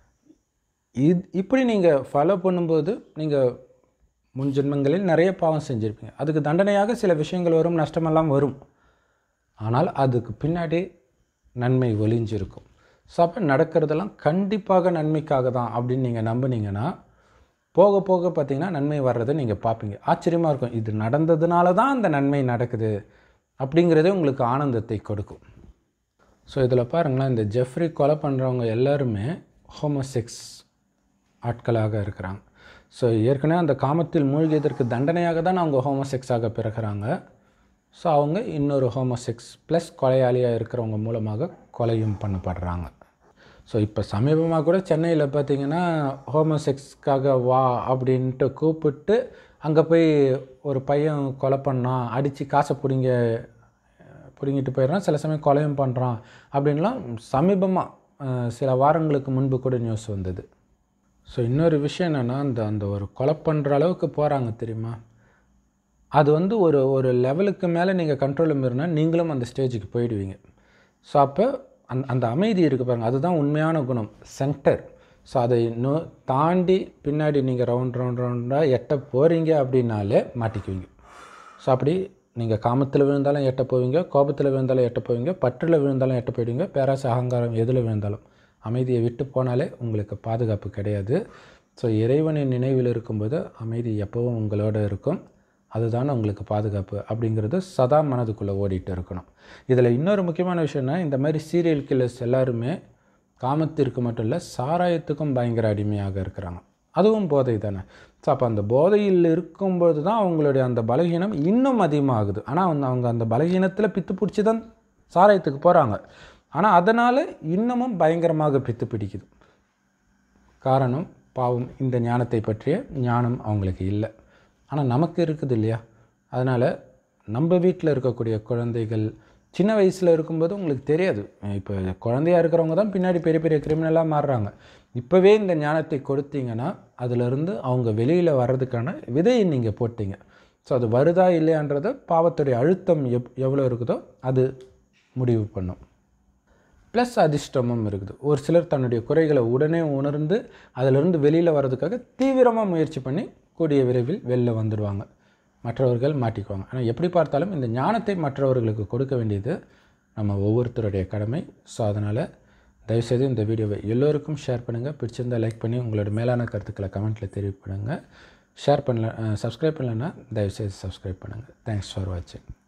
இது இப்படி நீங்கள் ஃபாலோ பண்ணும்போது நீங்கள் முன் ஜென்மங்களில் நிறைய பாவம் செஞ்சுருப்பீங்க அதுக்கு தண்டனையாக சில விஷயங்கள் வரும் நஷ்டமெல்லாம் வரும் ஆனால் அதுக்கு பின்னாடி நன்மை ஒளிஞ்சிருக்கும் ஸோ அப்போ நடக்கிறதெல்லாம் கண்டிப்பாக நன்மைக்காக தான் அப்படின்னு நீங்கள் நம்புனீங்கன்னா போக போக பார்த்தீங்கன்னா நன்மை வர்றதை நீங்கள் பார்ப்பீங்க ஆச்சரியமாக இருக்கும் இது நடந்ததுனால தான் அந்த நன்மை நடக்குது அப்படிங்கிறதே உங்களுக்கு ஆனந்தத்தை கொடுக்கும் ஸோ இதில் பாருங்களேன் இந்த ஜெஃப்ரி கொலை பண்ணுறவங்க எல்லாருமே ஹோமோசெக்ஸ் ஆட்களாக இருக்கிறாங்க ஸோ ஏற்கனவே அந்த காமத்தில் மூழ்கியதற்கு தண்டனையாக தான் அவங்க ஹோமோசெக்ஸாக பிறக்கிறாங்க ஸோ அவங்க இன்னொரு ஹோமோசெக்ஸ் ப்ளஸ் கொலையாளியாக இருக்கிறவங்க மூலமாக கொலையும் பண்ணப்படுறாங்க ஸோ இப்போ சமீபமாக கூட சென்னையில் பார்த்தீங்கன்னா ஹோமோசெக்ஸ்க்காக வா அப்படின்ட்டு கூப்பிட்டு அங்கே போய் ஒரு பையன் கொலை பண்ணான் அடித்து காசை பிடிங்க பிடுங்கிட்டு போயிடுறான் சில சமயம் கொலையும் பண்ணுறான் அப்படின்லாம் சமீபமாக சில வாரங்களுக்கு முன்பு கூட நியூஸ் வந்தது ஸோ இன்னொரு விஷயம் என்னென்னா அந்த அந்த ஒரு கொலை பண்ணுற அளவுக்கு போகிறாங்க தெரியுமா அது வந்து ஒரு ஒரு லெவலுக்கு மேலே நீங்கள் கண்ட்ரோலில் மீறினா நீங்களும் அந்த ஸ்டேஜுக்கு போயிடுவீங்க ஸோ அப்போ அந் அந்த அமைதி இருக்குது பாருங்கள் அதுதான் உண்மையான குணம் சென்டர் ஸோ அதை இன்னும் தாண்டி பின்னாடி நீங்கள் ரவுண்ட் ரவுண்ட் ரவுண்டாக எட்ட போகிறீங்க அப்படின்னாலே மாட்டிக்குவீங்க ஸோ அப்படி நீங்கள் காமத்தில் விழுந்தாலும் எட்ட போவீங்க கோபத்தில் விழுந்தாலும் எட்ட போவீங்க பற்றில் விழுந்தாலும் எட்ட போயிடுவீங்க பேராசை அகங்காரம் எதில் விழுந்தாலும் அமைதியை விட்டு போனாலே உங்களுக்கு பாதுகாப்பு கிடையாது ஸோ இறைவனின் நினைவில் இருக்கும்போது அமைதி எப்போவும் உங்களோட இருக்கும் அதுதான் உங்களுக்கு பாதுகாப்பு அப்படிங்கிறது சதா மனதுக்குள்ளே ஓடிட்டு இருக்கணும் இதில் இன்னொரு முக்கியமான விஷயம்னா இந்த மாதிரி சீரியல் கில்லர்ஸ் எல்லாருமே காமத்திற்கு மட்டும் இல்லை சாராயத்துக்கும் பயங்கர அடிமையாக இருக்கிறாங்க அதுவும் போதை தானே ஸோ அப்போ அந்த போதையில் இருக்கும்போது தான் அவங்களுடைய அந்த பலகீனம் இன்னும் அதிகமாகுது ஆனால் அவங்க அவங்க அந்த பலகீனத்தில் பித்து பிடிச்சி தான் சாராயத்துக்கு போகிறாங்க ஆனால் அதனால் இன்னமும் பயங்கரமாக பித்து பிடிக்குது காரணம் பாவம் இந்த ஞானத்தை பற்றிய ஞானம் அவங்களுக்கு இல்லை ஆனால் நமக்கு இருக்குது இல்லையா அதனால் நம்ம வீட்டில் இருக்கக்கூடிய குழந்தைகள் சின்ன வயசில் இருக்கும்போது உங்களுக்கு தெரியாது இப்போ குழந்தையாக இருக்கிறவங்க தான் பின்னாடி பெரிய பெரிய கிரிமினலாக மாறுறாங்க இப்போவே இந்த ஞானத்தை கொடுத்தீங்கன்னா அதிலிருந்து அவங்க வெளியில் வர்றதுக்கான விதையை நீங்கள் போட்டீங்க ஸோ அது வருதா இல்லையான்றதை பாவத்துடைய அழுத்தம் எப் எவ்வளோ இருக்குதோ அது முடிவு பண்ணும் ப்ளஸ் அதிர்ஷ்டமும் இருக்குது ஒரு சிலர் தன்னுடைய குறைகளை உடனே உணர்ந்து அதிலிருந்து வெளியில் வர்றதுக்காக தீவிரமாக முயற்சி பண்ணி கூடிய விரைவில் வெளில வந்துடுவாங்க மற்றவர்கள் மாட்டிக்குவாங்க ஆனால் எப்படி பார்த்தாலும் இந்த ஞானத்தை மற்றவர்களுக்கு கொடுக்க வேண்டியது நம்ம ஒவ்வொருத்தருடைய கடமை ஸோ அதனால் தயவுசெய்து இந்த வீடியோவை எல்லோருக்கும் ஷேர் பண்ணுங்கள் பிடிச்சிருந்தால் லைக் பண்ணி உங்களோட மேலான கருத்துக்களை கமெண்ட்டில் தெரிவிப்படுங்க ஷேர் பண்ணல சப்ஸ்கிரைப் பண்ணலைன்னா தயவுசெய்து சப்ஸ்கிரைப் பண்ணுங்கள் தேங்க்ஸ் ஃபார் வாட்சிங்